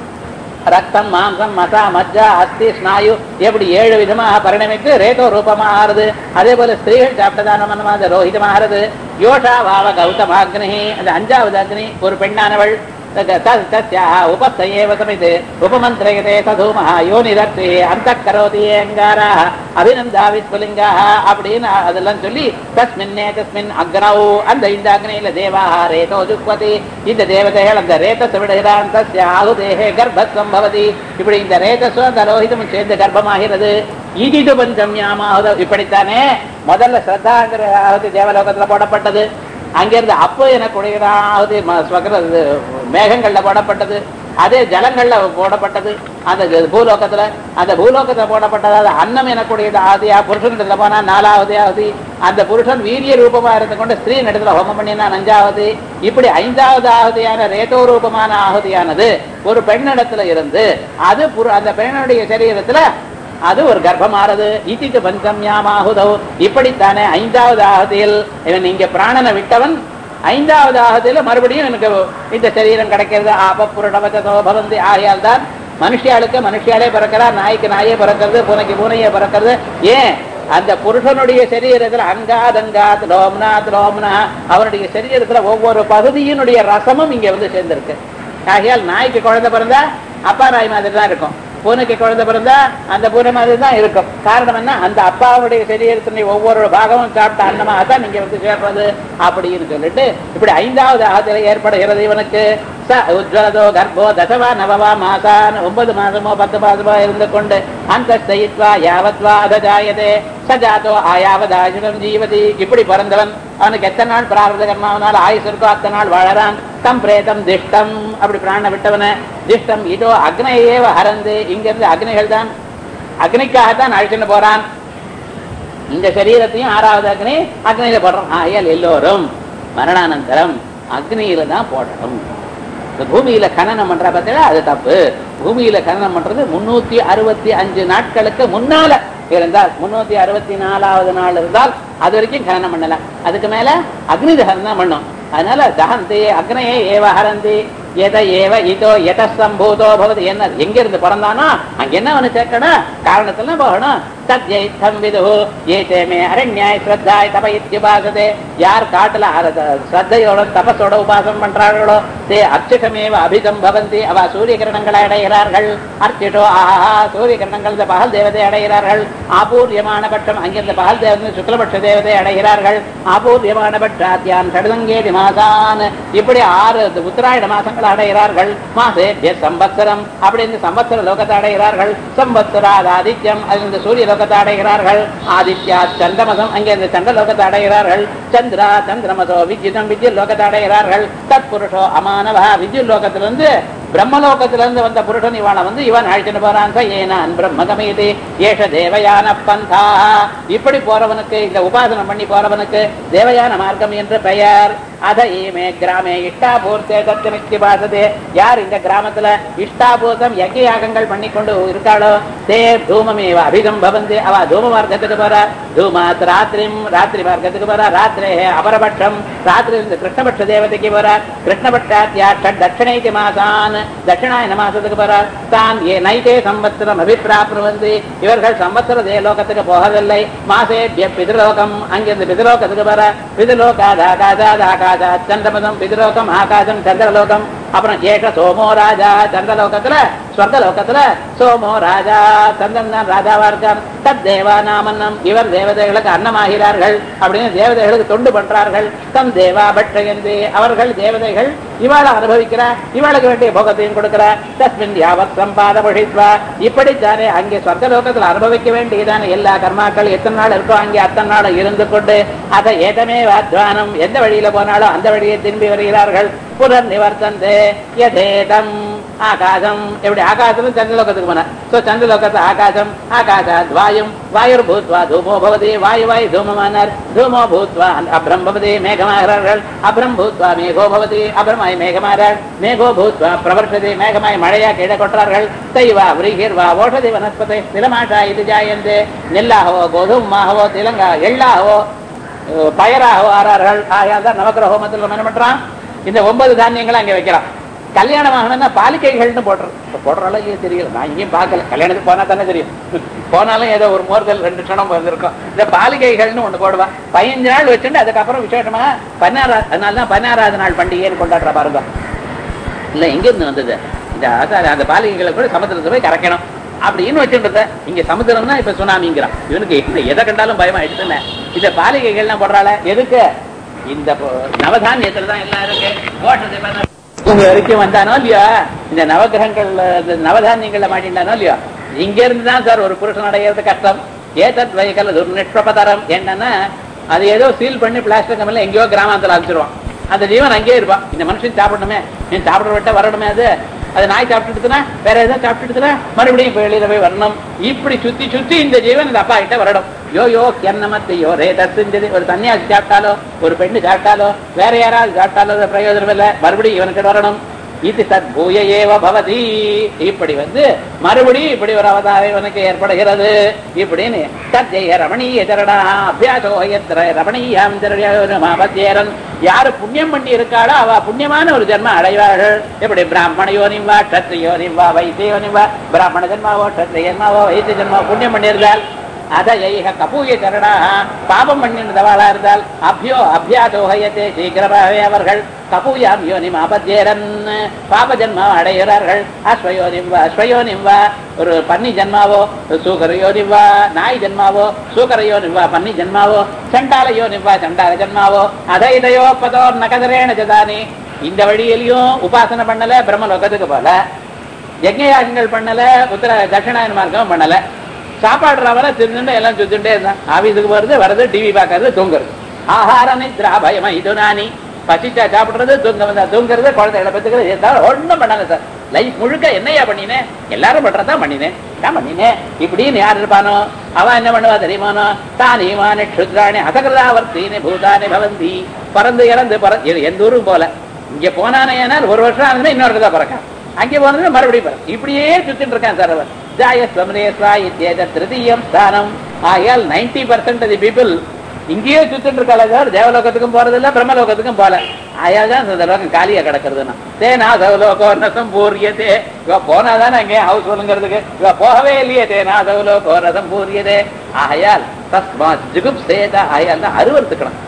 ரத்தம் மாம்சம் மசா மஜ்ஜா அஸ்தி ஸ்நாயு எப்படி ஏழு விதமாக பரிணமித்து ரேதோ ரூபமா ஆறுது அதே போல ஸ்திரீகள் சாப்பிட்டதான அது ரோஹிதமாகிறது யோஷா வாவ கௌதமாக்னி அந்த அஞ்சாவது அக்னி ஒரு பெண்ணானவள் तस्याः उपस्थयेव समिति उपमन्त्रयते तधूमः யோனிரக்தி அந்த கரோதி அங்காராக அபிநந்தா விஸ்வலிங்காக அப்படின்னு அதெல்லாம் சொல்லி தஸ்மின்னே தஸ்மின் அக்னௌ அந்த இந்த அக்னியில தேவாக ரேதோ ஜுக்வதி இந்த தேவதைகள் அந்த ரேதஸ் விடுகிறான் தஸ்ய ஆகுதேகே கர்ப்பஸ்வம் பவதி இப்படி இந்த ரேதஸும் அந்த ரோஹிதமும் சேர்ந்து கர்ப்பமாகிறது ஈதிது பஞ்சம்யாமாவது இப்படித்தானே முதல்ல ஸ்ரத்தாங்கிற ஆகுதி தேவலோகத்துல போடப்பட்டது அங்கிருந்து அப்போ எனக்குடையதாவது ஸ்வகர மேகங்கள்ல போடப்பட்டது அதே ஜலங்கள்ல போடப்பட்டது அந்த ஜ- பூலோகத்துல அந்த பூலோகத்துல போடப்பட்டதாவது அன்னம் எனக்குடையது ஆதியா புருஷனிடத்துல போனா நாலாவது ஆகுதி அந்த புருஷன் வீரிய ரூபமா இருந்து கொண்டு ஸ்திரீ இடத்துல ஹோமம் பண்ணினா அஞ்சாவது இப்படி ஐந்தாவது ஆகுதியான ரேதோ ரூபமான ஆகுதியானது ஒரு பெண்ணிடத்துல இருந்து அது புரு- அந்த பெண்ணுடைய சரீரத்துல அது ஒரு கர்ப்பமானது இதிக்கு பஞ்சம்யாமாகுதோ இப்படித்தானே ஐந்தாவது ஆகதியில் இவன் இங்க பிராணனை விட்டவன் ஐந்தாவது ஆகதியில மறுபடியும் எனக்கு இந்த சரீரம் கிடைக்கிறது ஆபப்புருடவச்சதோ பவந்தி ஆகையால் தான் மனுஷியாளுக்கு மனுஷியாலே பிறக்கிறா நாய்க்கு நாயே பிறக்கிறது பூனைக்கு பூனையே பிறக்கிறது ஏன் அந்த புருஷனுடைய சரீரத்துல அங்காதங்காத் லோம்னாத் லோம்னா அவனுடைய சரீரத்துல ஒவ்வொரு பகுதியினுடைய ரசமும் இங்க வந்து சேர்ந்திருக்கு ஆகையால் நாய்க்கு குழந்தை பிறந்தா அப்பா நாய் மாதிரி தான் இருக்கும் பூனைக்கு குழந்தை பிறந்தா அந்த பூனை மாதிரி தான் இருக்கும் காரணம் என்ன அந்த அப்பாவுடைய சரீரத்தினுடைய ஒவ்வொரு பாகமும் சாப்பிட்ட அன்னமாக தான் நீங்க வந்து சேர்றது அப்படின்னு சொல்லிட்டு இப்படி ஐந்தாவது ஆகத்தில ஏற்படுகிறது இவனுக்கு ச உஜ்வலதோ கர்ப்போ தசவா நவவா மாசான் ஒன்பது மாசமோ பத்து மாசமோ இருந்து கொண்டு அந்த ஸ்தயித்வா யாவத்வா அதஜாயதே சஜாதோ ஆயாவதாஜுனம் ஜீவதி இப்படி பிறந்தவன் அவனுக்கு எத்தனை நாள் பிராரத கர்மாவனால் ஆயுசு இருக்கோ அத்தனை நாள் வாழறான் தம் பிரேதம் திஷ்டம் அப்படி பிராண விட்டவன திஷ்டம் இதோ அக்னையேவ ஹரந்து இங்கிருந்து அக்னிகள் தான் அக்னிக்காகத்தான் அழிச்சுட்டு போறான் இந்த சரீரத்தையும் ஆறாவது அக்னி அக்னியில போடுறோம் ஆயல் எல்லோரும் மரணானந்தரம் அக்னியில தான் போடணும் இந்த பூமியில கனனம் பண்ற பார்த்தா அது தப்பு பூமியில கனனம் பண்றது முன்னூத்தி அறுபத்தி அஞ்சு நாட்களுக்கு முன்னால இருந்தால் முன்னூத்தி அறுபத்தி நாலாவது நாள் இருந்தால் அது வரைக்கும் கனனம் பண்ணல அதுக்கு மேல அக்னி தகனம் தான் பண்ணும் அதனால தகந்தி அக்னையே ஏவ ஹரந்தி எத ஏவ இதோ எத சம்பூதோ பவதி என்ன எங்க இருந்து பிறந்தானோ அங்க என்ன அவனு சேர்க்கணும் காரணத்துல போகணும் தத்யை சம்விது ஏதே மே அரண்யாய் ஸ்ரத்தாய் தப இத்யுபாசதே யார் காட்டுல அர- ஸ்ரத்தையோட தபஸோட உபாசனம் பண்றார்களோ தே அர்ச்சிகமேவ அபிதம் பவந்தி அவ சூரிய கிரணங்களை அடைகிறார்கள் அர்ச்சிட்டோ ஆஹா சூரிய கிரணங்கள் இந்த பகல் தேவதை அடைகிறார்கள் ஆபூர்யமான பட்சம் அங்கிருந்த பகல் தேவதை சுக்லபட்ச தேவதை அடைகிறார்கள் ஆபூர்யமான பட்சாத்தியான் சடுதங்கேதி மாசான் இப்படி ஆறு இந்த உத்தராயண மாசங்களை அடைகிறார்கள் மாசேபிய சம்பத்சரம் அப்படி இந்த சம்பத்சர லோகத்தை அடைகிறார்கள் சம்பத்சராத் ஆதித்யம் அது இந்த சூரிய லோகத்தை அடைகிறார்கள் ஆதித்யா சந்திரமசம் அங்கே இந்த சந்திர லோகத்தை அடைகிறார்கள் சந்திரா சந்திரமசோ வித்யுதம் வித்யுத் லோகத்தை அடைகிறார்கள் தத் புருஷோ அமானவா வித்யுத் லோகத்திலிருந்து பிரம்மலோகத்திலிருந்து வந்த புருஷன் இவனை வந்து இவன் அழைச்சிட்டு போறான் ச ஏனான் பிரம்மகமீதி ஏஷ தேவயான பந்தா இப்படி போறவனுக்கு இந்த உபாசனம் பண்ணி போறவனுக்கு தேவயான மார்க்கம் என்று பெயர் அத ஈமே கிராமே இஷ்டாபூர்த்தே தத்து பாசதே யார் இந்த கிராமத்துல இஷ்டாபூதம் யஜ்ய யாகங்கள் பண்ணி கொண்டு இருக்காளோ தே தூமமேவ அபிகம் பவந்து அவ தூம மார்க்கத்துக்கு போறா தூமாத் ராத்திரிம் ராத்திரி மார்க்கத்துக்கு போறா ராத்திரே அபரபட்சம் ராத்திரி இந்த கிருஷ்ணபட்ச தேவதைக்கு போறா கிருஷ்ணபட்சாத்தியா ஷட் தட்சிணைக்கு மாசான் தட்சிணாயன மாசத்துக்கு போறா தான் ஏ நைதே சம்பத்திரம் அபிப்பிராப்னுவந்து இவர்கள் சம்பத்திர தே லோகத்துக்கு போகவில்லை மாசேபிய பிதிரோகம் அங்கிருந்து பிதிரோகத்துக்கு போறா பிதிலோகாத் ஆகாசாத் ஆகாசாத் சந்திரமதம் பிதிரோகம் ஆகாசம் சந்திரலோகம் அப்புறம் ஏக சோமோ ராஜா சந்திரலோகத்துல ஸ்வர்கலோகத்துல சோமோ ராஜா சந்திரன் தான் ராஜாவா இருக்கான் தத் தேவா நாமன்னம் இவர் தேவதைகளுக்கு அன்னமாகிறார்கள் அப்படின்னு தேவதைகளுக்கு தொண்டு பண்றார்கள் தம் தேவா பட்சயந்தி அவர்கள் தேவதைகள் இவாளை அனுபவிக்கிறார் இவாளுக்கு வேண்டிய போகத்தையும் கொடுக்கிறார் தஸ்மின் யாவத் சம்பாத பழித்வா இப்படித்தானே அங்கே சொர்க்கலோகத்தில் அனுபவிக்க வேண்டியதான எல்லா கர்மாக்கள் எத்தனை நாள் இருக்கோ அங்கே அத்தனை நாள் இருந்து கொண்டு அதை ஏதமே வாத்வானம் எந்த வழியில போனாலும் அந்த வழியை திரும்பி வருகிறார்கள் புனர் நிவர்த்தந்தே யதேதம் ஆகாசம் எப்படி ஆகாசம் சந்திரலோகத்துக்கு போன சோ சந்திரலோகத்து ஆகாசம் ஆகாசாத் வாயும் வாயுர் பூத்வா தூமோ பவதி வாயு வாயு தூமமானார் தூமோ பூத்வா அப்ரம் பவதி மேகமாகிறார்கள் அப்ரம் பூத்வா மேகோ பவதி அப்ரமாய் மேகமாறார் மேகோ பூத்வா பிரவர்ஷதி மேகமாய் மழையா கீழே கொட்டுறார்கள் தைவா விரிகிர்வா ஓஷதி வனஸ்பதி திலமாஷா இது ஜாயந்தே நெல்லாகவோ கோதுமாகவோ திலங்கா எள்ளாகவோ அஹ், பயராகவோ ஆறார்கள் ஆகையால் தான் நவக்கிர ஹோமத்தில் நம்ம என்ன பண்றான் இந்த ஒன்பது தானியங்களை அங்க வைக்கிறான் கல்யாணம் ஆகணும்னா பாலிகைகள்னு போடுறது இப்ப போடுற அளவுக்கு தெரியல நான் இங்கேயும் பார்க்கல கல்யாணத்துக்கு போனா தானே தெரியும் போனாலும் ஏதோ ஒரு மோர்தல் ரெண்டு க்ஷணம் வந்திருக்கும் இந்த பாலிகைகள்னு ஒண்ணு போடுவா பதினஞ்சு நாள் வச்சுட்டு அதுக்கப்புறம் விசேஷமா பதினாறா அதனாலதான் பதினாறாவது நாள் பண்டிகைன்னு கொண்டாடுற பாருங்க இல்ல எங்க இருந்து வந்தது இந்த அதான் அந்த பாலிகைகளை கூட சமுத்திரத்தை போய் கரைக்கணும் அப்படின்னு வச்சுட்டு இங்க சமுத்திரம்னா இப்ப சுனாமிங்கிறான் இவனுக்கு என்ன எதை கண்டாலும் பயமா எடுத்துனேன் இந்த பாலிகைகள்லாம் போடுறாள எதுக்கு இந்த பொ- நவதானியத்துல தான் எல்லாம் இருக்கு ஓட்டத்தை பார்த்தா இங்க வரைக்கும் வந்தானோ இல்லையா இந்த நவகிரகங்கள்ல இந்த நவதானியங்கள்ல மாட்டின்டானோ இல்லையோ இங்க இருந்து தான் சார் ஒரு புருஷன் அடையிறது கஷ்டம் ஏதத் வைக்கல் துர்நிஷ்பதரம் என்னன்னா அது ஏதோ சீல் பண்ணி பிளாஸ்டிக் கம்பெனில எங்கேயோ கிராமத்துல அனுப்பிச்சிருவான் அந்த ஜீவன் அங்கேயே இருப்பான் இந்த மனுஷன் சாப்பிடணுமே நீ சாப்பிட விட்டா வரணுமே அது அது நாய் சாப்பிட்டுட்டுனா வேற ஏதாவது சாப்பிட்டுட்டுனா மறுபடியும் இப்ப வெளியில போய் வரணும் இப்படி சுத்தி சுத்தி இந்த ஜீவன் இந்த அப்பா கிட்ட வரணும் யோ யோ கென்னமத்து யோ ரே தத்துஞ்சது ஒரு தன்னியாசி சாப்பிட்டாலோ ஒரு பெண்ணு சாப்பிட்டாலோ வேற யாராவது சாப்பிட்டாலோ அது பிரயோஜனம் இல்லை மறுபடியும் இவனுக்கு வரணும் இது தத் பூய ஏவ பவதி இப்படி வந்து மறுபடியும் இப்படி ஒரு அவதாரம் இவனுக்கு ஏற்படுகிறது இப்படின்னு தஜ்ஜய ரமணீய சரணா அபியாசோ எத்திர ரமணீயாம் சரணாபத்தியரன் யாரு புண்ணியம் பண்ணி இருக்காளோ அவ புண்ணியமான ஒரு ஜென்ம அடைவார்கள் எப்படி பிராமண யோனிம் வா க்ஷத்ரிய யோனிம் வா வைத்திய யோனிம் வா பிராமண ஜென்மாவோ க்ஷத்ரிய ஜென்மாவோ வைத்திய ஜென்மாவோ புண்ணியம் பண்ணியிருந்தால் அத ஐக கபூய சரணா பாபம் பண்ணிருந்தவாளா இருந்தால் அபியோ அபியாசோகயத்தே சீக்கிரமாகவே அவர்கள் கபூயாம் யோனிம் ஆபத்தியரன் பாப ஜன்மாவை அடைகிறார்கள் அஸ்வயோனிம் வா அஸ்வயோனிம் வா ஒரு பன்னி ஜன்மாவோ சூகர யோனிம் வா நாய் ஜன்மாவோ சூகர யோனிம் வா பன்னி ஜன்மாவோ சண்டால யோனிம் வா சண்டால ஜன்மாவோ அதை இதையோ பதோர் நகதரேன ஜதானி இந்த வழியிலையும் உபாசனை பண்ணல பிரம்மலோகத்துக்கு போல யஜ்ஞயாகங்கள் பண்ணல உத்தர தட்சிணாயன மார்க்கம் பண்ணல சாப்பாடுறவரை தின்னு எல்லாம் சுத்திட்டே இருந்தான் ஆபீஸுக்கு வருது வருது டிவி பார்க்கறது தூங்குறது ஆஹார நித்ரா பயமா இது நானி பசிச்சா சாப்பிடுறது தூங்க வந்தா தூங்குறது குழந்தைகளை பத்துக்கிறது ஏதாவது ஒண்ணும் பண்ணாங்க சார் லைஃப் முழுக்க என்னையா பண்ணினேன் எல்லாரும் பண்றதான் பண்ணினேன் தான் பண்ணினேன் இப்படின்னு யார் இருப்பானோ அவன் என்ன பண்ணுவா தெரியுமானோ தானீமான க்ஷுத்ராணி அசகிருதாவர்த்தினி பூதானி பவந்தி பறந்து இறந்து பறந்து எந்த ஊரும் போல இங்க போனானே ஏனால் ஒரு வருஷம் ஆனதுன்னா இன்னொரு தான் பிறக்கான் அங்கே போனது மறுபடியும் பிறகு இப்படியே சுத்திட்டு இருக்கான் சார் அவர் ஜாய ஸ்வமனேஸ்வா இத்தியேத திருதீயம் ஸ்தானம் ஆகையால் நைன்டி பர்சன்ட் தி பீப்புள் இங்கேயே சுத்திட்டு இருக்காளே சார் தேவலோகத்துக்கும் போறது இல்ல பிரம்மலோகத்துக்கும் போல ஆயால் தான் இந்த லோகம் காலியா கிடக்குறதுன்னா தேனா சவலோகோ ரசம் பூரியதே இவ போனாதானே அங்கே ஹவுஸ் சொல்லுங்கிறதுக்கு இவ போகவே இல்லையே தேனா சவலோகோ ரசம் பூரியதே ஆகையால் தஸ்மா ஜுகுப் சேதா ஆயால் தான் அருவறுத்துக்கணும்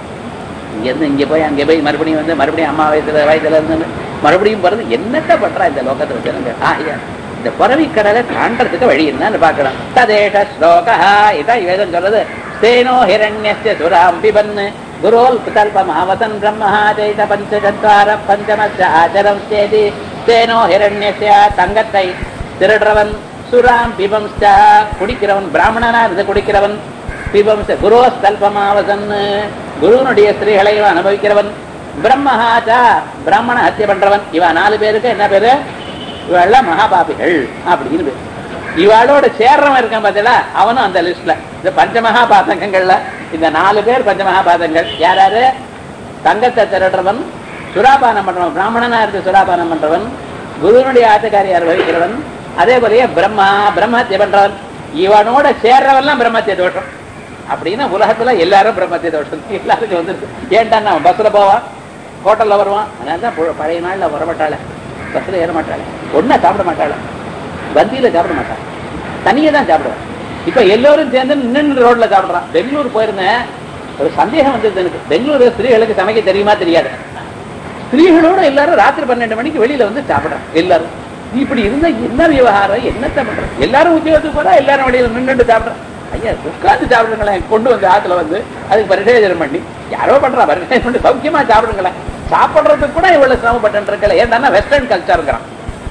இங்க இருந்து இங்க போய் அங்க போய் மறுபடியும் வந்து மறுபடியும் அம்மா வயசுல வயசுல இருந்து மறுபடியும் பிறந்து என்னத்த பண்றா இந்த லோகத்துல ஜனங்க ஆகியா இந்த பிறவி கடலை தாண்டறதுக்கு வழி என்னன்னு பார்க்கலாம் ததேஷ ஸ்லோகா இதான் வேதம் சொல்றது ஸ்தேனோ ஹிரண்யஸ்ய சுராம் பிபன் குரோல் கல்பமாவதன் பிரம்மஹா ஜெயித பஞ்சசத்வார பஞ்சமஸ்ய ஆச்சரம் சேதி ஸ்தேனோ ஹிரண்யஸ்ய தங்கத்தை திருடுறவன் சுராம் பிபம்ஸ்ட குடிக்கிறவன் பிராமணனா இருந்து குடிக்கிறவன் பிபம்ச குரோஸ்தல்பமாவதன் குருவனுடைய ஸ்திரீகளையும் அனுபவிக்கிறவன் பிரம்மஹாச்சா பிராமண ஹத்திய பண்றவன் இவ நாலு பேருக்கு என்ன பேரு இவெல்லாம் மகாபாபிகள் அப்படின்னு பேரு இவாளோட சேர்றவன் இருக்கான் பார்த்தீங்களா அவனும் அந்த லிஸ்ட்ல இந்த பஞ்சமகா பாதகங்கள்ல இந்த நாலு பேர் பஞ்சமகா பாதங்கள் யாராரு தங்கத்தை திரட்டுறவன் சுராபானம் பண்றவன் பிராமணனா இருந்து சுராபானம் பண்றவன் குருவனுடைய ஆத்துக்காரி அனுபவிக்கிறவன் அதே போலயே பிரம்மா பிரம்மஹத்திய பண்றவன் இவனோட சேர்றவெல்லாம் பிரம்மத்திய தோஷம் அப்படின்னா உலகத்துல எல்லாரும் பிரம்மத்திய தோஷம் எல்லாருக்கும் வந்துருக்கு ஏன்டா அவன் பஸ்ல போவான் ஹோட்டல்ல வருவான் அதனால தான் பு- பழைய நாள்ல வரமாட்டாள பஸ்ல ஏற மாட்டாள ஒன்னா சாப்பிட மாட்டாள வந்தியில சாப்பிட மாட்டாள் தனியே தான் சாப்பிடுவான் இப்ப எல்லோரும் சேர்ந்து நின்று ரோட்ல சாப்பிடுறான் பெங்களூர் போயிருந்தேன் ஒரு சந்தேகம் வந்தது எனக்கு பெங்களூர் ஸ்திரீகளுக்கு சமைக்க தெரியுமா தெரியாது ஸ்திரீகளோட எல்லாரும் ராத்திரி பன்னெண்டு மணிக்கு வெளியில வந்து சாப்பிடுறாங்க எல்லாரும் இப்படி இருந்தா என்ன விவகாரம் என்னத்த பண்றது எல்லாரும் உத்தியோகத்துக்கு போறா எல்லாரும் வெளியில நின்றுட்டு சாப்பிடுறாங்க ஐயா உட்கார்ந்து சாப்பிடுங்களேன் கொண்டு வந்து ஆத்துல வந்து அதுக்கு பரிசேஜனம் பண்ணி யாரோ பண்றா பரிசேஜனம் பண்ணி சௌக்கியமா சாப்பிடுங்களேன் சாப்பிடுறதுக்கு கூட இவ்வளவு சிரமப்பட்டு இருக்கல ஏன்னா வெஸ்டர்ன் கல்ச்சருங்கிறான்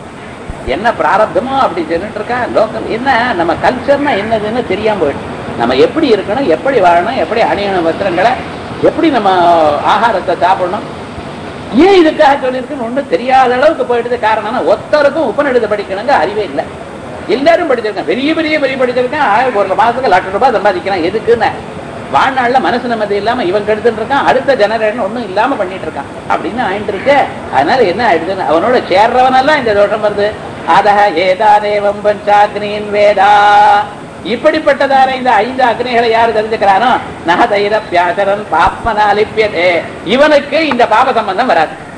என்ன பிராரப்தமோ அப்படி சொல்லிட்டு இருக்கா லோக்கல் என்ன நம்ம கல்ச்சர்னா என்னதுன்னு தெரியாம போயிடுச்சு நம்ம எப்படி இருக்கணும் எப்படி வாழணும் எப்படி அணியணும் வஸ்திரங்களை எப்படி நம்ம ஆகாரத்தை சாப்பிடணும் ஏன் இதுக்காக சொல்லியிருக்குன்னு ஒண்ணும் தெரியாத அளவுக்கு போயிடுது காரணம்னா ஒருத்தருக்கும் உபநிடத்தை படிக்கணுங்க அறிவே இல்லை எல்லாரும் படிச்சிருக்கான் பெரிய பெரிய பெரிய படிச்சிருக்கான் ஆயிரம் ஒரு மாசத்துக்கு லட்சம் ரூபாய் சம்பாதிக்கிறான் எதுக்குன்னு வாழ்நாள்ல மனசு நிம்மதி இல்லாம இவன் கெடுத்துட்டு இருக்கான் அடுத்த ஜெனரேஷன் ஒண்ணும் இல்லாம பண்ணிட்டு இருக்கான் அப்படின்னு ஆயிட்டு இருக்கு அதனால என்ன ஆயிடுதுன்னு அவனோட சேர்றவனெல்லாம் இந்த தோஷம் வருது அதஹ ஏதானேவம் பஞ்சாக்னியின் வேதா இப்படிப்பட்டதான இந்த ஐந்து அக்னிகளை யார் தெரிஞ்சுக்கிறானோ நகதைர பியாசரன் பாப்மனாலிப்பியதே இவனுக்கு இந்த பாப சம்பந்தம் வராது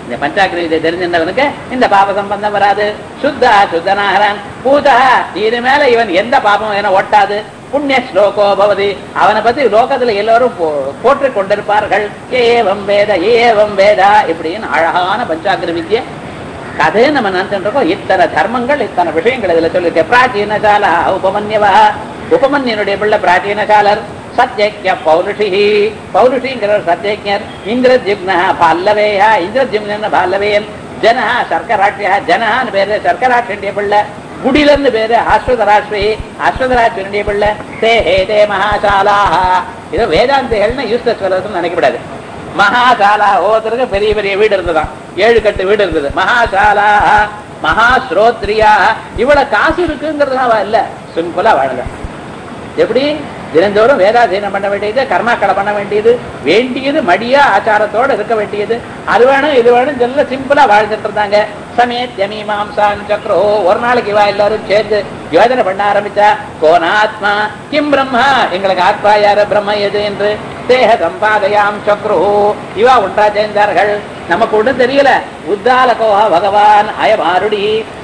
இந்த பஞ்சாக்கிரி விதை தெரிஞ்சிருந்தவனுக்கு இந்த பாப சம்பந்தம் வராது சுத்தா சுத்தனாகரான் பூதா இது மேல இவன் எந்த பாபம் என ஒட்டாது புண்ணிய ஸ்லோகோ பவதி அவனை பத்தி லோகத்துல எல்லாரும் போ- போற்றிக் கொண்டிருப்பார்கள் ஏவம் வேத ஏவம் வேதா இப்படின்னு அழகான பஞ்சாக்கிர வித்யை கதையை நம்ம நினைச்சுட்டு இருக்கோம் இத்தனை தர்மங்கள் இத்தனை விஷயங்கள் இதுல சொல்லிருக்க பிராச்சீனசாலா உபமன்யவா உபமன்யனுடைய பிள்ளை பிராச்சீனசாலர் சத்யக்ய பௌருஷி பௌருஷிங்கிறவர் சத்யஜர் இந்திரஜிப்ன பல்லவேயா இந்திரஜிப்ன பல்லவேயன் ஜனஹா சர்க்கராட்சியா ஜனஹான்னு பேரு சர்க்கராட்சியுடைய பிள்ளை குடிலன்னு பேரு அஸ்வதராஸ்வி அஸ்வதராட்சியனுடைய பிள்ளை தே ஹே தே மகாசாலாஹ இது வேதாந்திகள்னு யூஸ்லெஸ் சொல்லணும்னு நினைக்கப்படாது மகாசாலா ஒவ்வொருத்தருக்கு பெரிய பெரிய வீடு இருந்ததாம் ஏழு கட்டு வீடு இருந்தது மகாசாலா மகாஸ்ரோத்ரியா இவ்வளவு காசு இருக்குங்கிறது அவ இல்ல சிம்பிளா வாழல எப்படி தினந்தோறும் வேதாதீனம் பண்ண வேண்டியது கர்மாக்களை பண்ண வேண்டியது வேண்டியது மடியா ஆச்சாரத்தோட இருக்க வேண்டியது அது வேணும் இது வேணும் சொல்ல சிம்பிளா வாழ்ந்துட்டு இருந்தாங்க சமேத் யமீமாம்சான் சக்ரோ ஒரு நாளைக்கு இவா எல்லாரும் சேர்ந்து யோஜனை பண்ண ஆரம்பிச்சா கோனாத்மா கிம் பிரம்மா எங்களுக்கு ஆத்மா யாரு பிரம்ம எது என்று தேக சம்பாதையாம் சக்ரு இவா ஒன்றா சேர்ந்தார்கள் நமக்கு ஒண்ணும் தெரியல உத்தாலகோஹ பகவான் அயமாருடி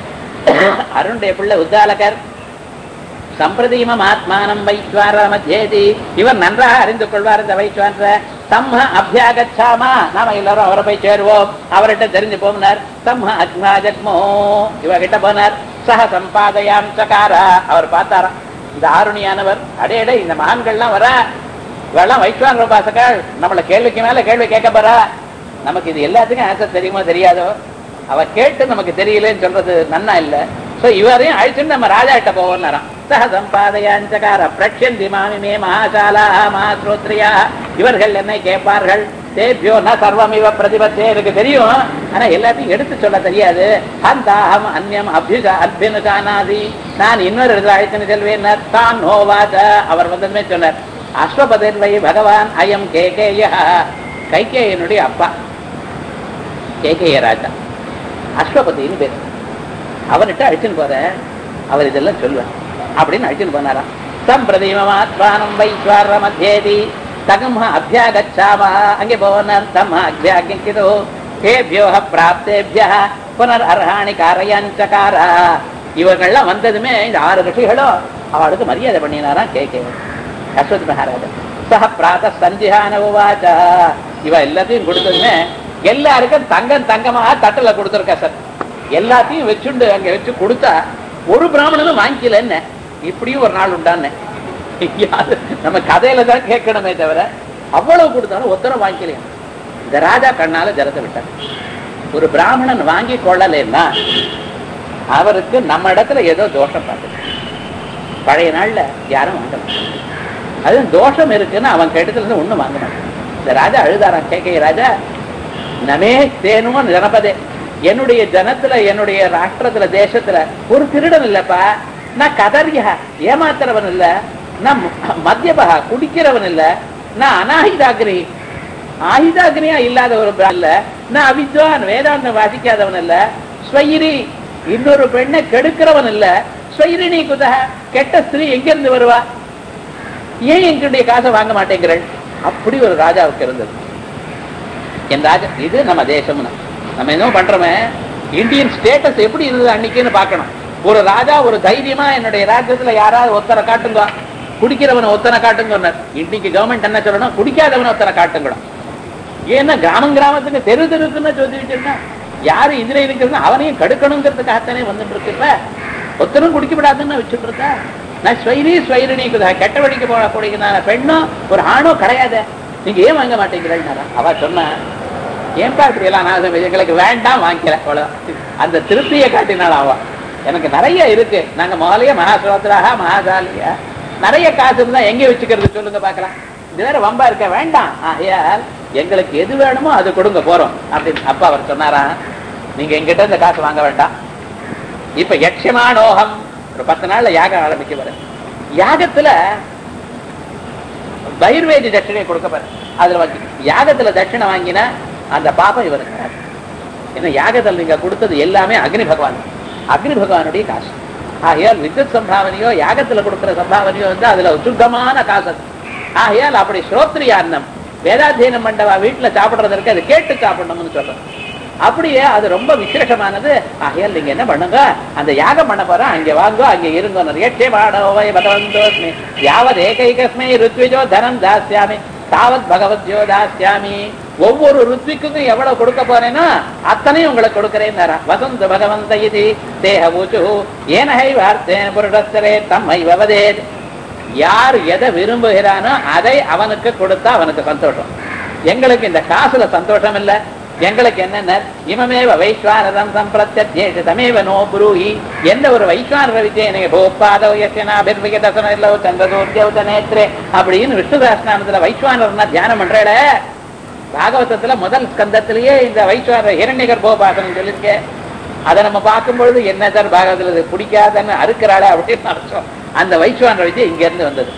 அருணுடைய பிள்ளை உத்தாலகர் சம்பிரதீமம் ஆத்மானம் வைஸ்வார மத்தியேதி இவர் நன்றாக அறிந்து கொள்வார் இந்த வைஸ்வான்ற தம்ம அபியாகச்சாமா நாம எல்லாரும் அவரை போய் சேருவோம் அவர்கிட்ட தெரிஞ்சு போனார் தம்ம அக்மா ஜக்மோ இவ கிட்ட போனார் சக சம்பாதையாம் சகாரா அவர் பார்த்தாராம் இந்த ஆருணியானவர் அடே அடே இந்த மகான்கள்லாம் வர இவெல்லாம் வைஸ்வான் உபாசகர் நம்மள கேள்விக்கு மேல கேள்வி கேட்க போறா நமக்கு இது எல்லாத்துக்கும் ஆன்சர் தெரியுமோ தெரியாதோ அவ கேட்டு நமக்கு தெரியலன்னு சொல்றது நன்னா இல்ல சோ இவரையும் அழிச்சுட்டு நம்ம ராஜா கிட்ட போவோம் சக சம்பாதையாஞ்சகார பிரட்சந்தி மாமிமே மகாசாலா மகாஸ்ரோத்ரியா இவர்கள் என்னை கேட்பார்கள் தேபியோ ந சர்வம் இவ பிரதிபத்தே எனக்கு தெரியும் ஆனா எல்லாத்தையும் எடுத்து சொல்ல தெரியாது அந்தாஹம் அந்யம் அபியுஷா அபியனுஷானாதி நான் இன்னொரு இடத்துல அழைத்துன்னு செல்வேன் தான் நோவாத அவர் வந்ததுமே சொன்னார் அஸ்வபதன் வை பகவான் அயம் கேகேய கைகேயனுடைய அப்பா கேகேய ராஜா அஸ்வபதினு பேர் அவன்கிட்ட அழிச்சுன்னு போறேன் அவர் இதெல்லாம் சொல்லுவார் அப்படின்னு அழிச்சுன்னு போனாராம் சம்பிரதீமமாத்மானம் வைஸ்வார மத்தியேதி தகம் அபியாகச்சாமா அங்கே போனார் தம் அபியாகிதோ தேபியோ பிராப்தேபிய புனர் அர்ஹாணி காரையாஞ்சகாரா இவர்கள்லாம் வந்ததுமே இந்த ஆறு ரிஷிகளும் அவளுக்கு மரியாதை பண்ணினாராம் கே கே அஸ்வத் மகாராஜா சக பிராத சந்தியான உவாச்சா இவ எல்லாத்தையும் கொடுத்ததுமே எல்லாருக்கும் தங்கம் தங்கமாக தட்டுல கொடுத்துருக்கா சார் எல்லாத்தையும் வச்சுண்டு அங்க வச்சு கொடுத்தா ஒரு பிராமணனும் வாங்கிக்கல என்ன இப்படியும் ஒரு நாள் உண்டான்னு யாரு நம்ம கதையில தான் கேட்கணுமே தவிர அவ்வளவு கொடுத்தாலும் ஒத்தரம் வாங்கிக்கலையா இந்த ராஜா கண்ணால ஜலத்தை விட்டார் ஒரு பிராமணன் வாங்கி கொள்ளலைன்னா அவருக்கு நம்ம இடத்துல ஏதோ தோஷம் பார்த்து பழைய நாள்ல யாரும் வாங்க மாட்டாங்க அது தோஷம் இருக்குன்னு அவன் கிட்டத்துல இருந்து ஒண்ணும் வாங்க மாட்டான் இந்த ராஜா அழுதாராம் கேட்க ராஜா நமே தேனும் ஜனபதே என்னுடைய ஜனத்துல என்னுடைய ராஷ்டிரத்துல தேசத்துல ஒரு திருடன் இல்லப்பா நான் கதறியா ஏமாத்துறவன் இல்ல நான் ம- மத்தியபா குடிக்கிறவன் இல்ல நான் அனாஹிதாகிரி ஆயுதாகிரியா இல்லாத ஒரு பிர- இல்ல நான் அவித்வான் வேதாந்தம் வாசிக்காதவன் இல்ல ஸ்வயிரி இன்னொரு பெண்ணை கெடுக்கிறவன் இல்ல ஸ்வயிரினி குதா கெட்ட ஸ்திரீ எங்க இருந்து வருவா ஏன் எங்களுடைய காசை வாங்க மாட்டேங்கிறள் அப்படி ஒரு ராஜாவுக்கு இருந்தது என் ராஜா இது நம்ம தேசம்னு நம்ம என்ன பண்றோமே இந்தியன் ஸ்டேட்டஸ் எப்படி இருந்தது அன்னைக்குன்னு பார்க்கணும் ஒரு ராஜா ஒரு தைரியமா என்னுடைய ராஜ்யத்துல யாராவது ஒத்தரை காட்டுங்க குடிக்கிறவனை ஒத்தனை காட்டுங்க இன்னைக்கு கவர்மெண்ட் என்ன சொல்லணும் குடிக்காதவனை ஒத்தனை காட்டுங்கணும் ஏன்னா கிராமம் கிராமத்துக்கு தெரு தெருக்குன்னு சொல்லி வச்சிருக்கேன் யாரு இதுல இருக்குதுன்னு அவனையும் கடுக்கணுங்கிறதுக்காகத்தானே வந்துட்டு இருக்கு இப்ப ஒத்தரும் குடிக்க விடாதுன்னு வச்சுட்டு இருக்கா நான் ஸ்வைரி ஸ்வைரினிக்குதா கெட்ட வழிக்கு போகக்கூடிய பெண்ணும் ஒரு ஆணோ கிடையாது நீங்க ஏன் வாங்க மாட்டேங்கிறேன்னாரா அவ சொன்னா ஏன்பா இப்படி எல்லாம் நான் எங்களுக்கு வேண்டாம் வாங்கிக்கல அவ்வளவுதான் அந்த திருப்தியை காட்டினாள் அவ எனக்கு நிறைய இருக்கு நாங்க முதலையே மகாசுரோத்ராக மகாசாலியா நிறைய காசு இருந்தா எங்க வச்சுக்கிறது சொல்லுங்க பார்க்கலாம் இது வேற வம்பா இருக்க வேண்டாம் ஆகையால் எங்களுக்கு எது வேணுமோ அது கொடுங்க போறோம் அப்படின்னு அப்பா அவர் சொன்னாரா நீங்க எங்கிட்ட இந்த காசு வாங்க வேண்டாம் இப்ப யக்ஷமானோகம் ஒரு பத்து நாள்ல யாகம் ஆரம்பிக்க வர யாகத்துல பயிர்வேதி தட்சிணை கொடுக்க பாரு அதுல வாங்கி யாகத்துல தட்சிணை வாங்கினா அந்த பாபம் இவருக்கு வராது. ஏன்னா யாகத்துல நீங்க கொடுத்தது எல்லாமே அக்னி பகவான் அக்னி பகவானுடைய காசு ஆகையால் வித்யுத் சம்பாவனையோ யாகத்துல கொடுக்கிற சம்பாவனையோ வந்து அதுல சுத்தமான காசு அது. ஆகையால் அப்படி ஸ்ரோத்ரிய அன்னம் வேதாத்தியனம் மண்டபா வீட்டுல சாப்பிடுறதற்கு அது கேட்டு சாப்பிடணும்னு சொல்றோம் அப்படியே அது ரொம்ப விசேஷமானது ஆகையால் நீங்க என்ன பண்ணுங்க அந்த யாகம் பண்ண போறோம் அங்க வாங்க அங்க இருங்க ரியட்சே பாடவை பகவந்தோஸ்மி யாவத் ஏகைகஸ்மை ருத்விஜோ தனம் தாஸ்யாமி தாவத் பகவத்யோ தாஸ்யாமி ஒவ்வொரு ருத்விக்கும் எவ்வளவு கொடுக்க போறேனோ அத்தனையும் உங்களுக்கு கொடுக்கிறேன் வசந்த பகவந்த இது தேக ஊச்சு ஏனகை வார்த்தேன் புருடஸ்தரே தம்மை வவதேத் யார் எதை விரும்புகிறானோ அதை அவனுக்கு கொடுத்தா அவனுக்கு சந்தோஷம் எங்களுக்கு இந்த காசுல சந்தோஷம் இல்ல எங்களுக்கு என்னென்ன இமமேவ வைஸ்வானதம் சம்பிரத்யேஷ தமேவ நோ புரூஹி எந்த ஒரு வைஸ்வானர வித்தியை நீங்க போப்பாதோ யசனாபிர்விக தசன இல்லோ சந்திரதோத்தியவத நேத்ரே அப்படின்னு விஷ்ணு சாஸ்திரநாமத்துல வைஸ்வானர்னா தியானம் பண்றேட பாகவதத்துல முதல் ஸ்கந்தத்திலேயே இந்த வைஸ்வான இரண்யகர் போபாசனம் சொல்லியிருக்கேன் அதை நம்ம பார்க்கும் பொழுது என்ன சார் பாகவத்துல இது பிடிக்காதன்னு அறுக்கிறாளே அப்படின்னு அர்த்தம் அந்த வைஸ்வான வித்தியை இங்க இருந்து வந்தது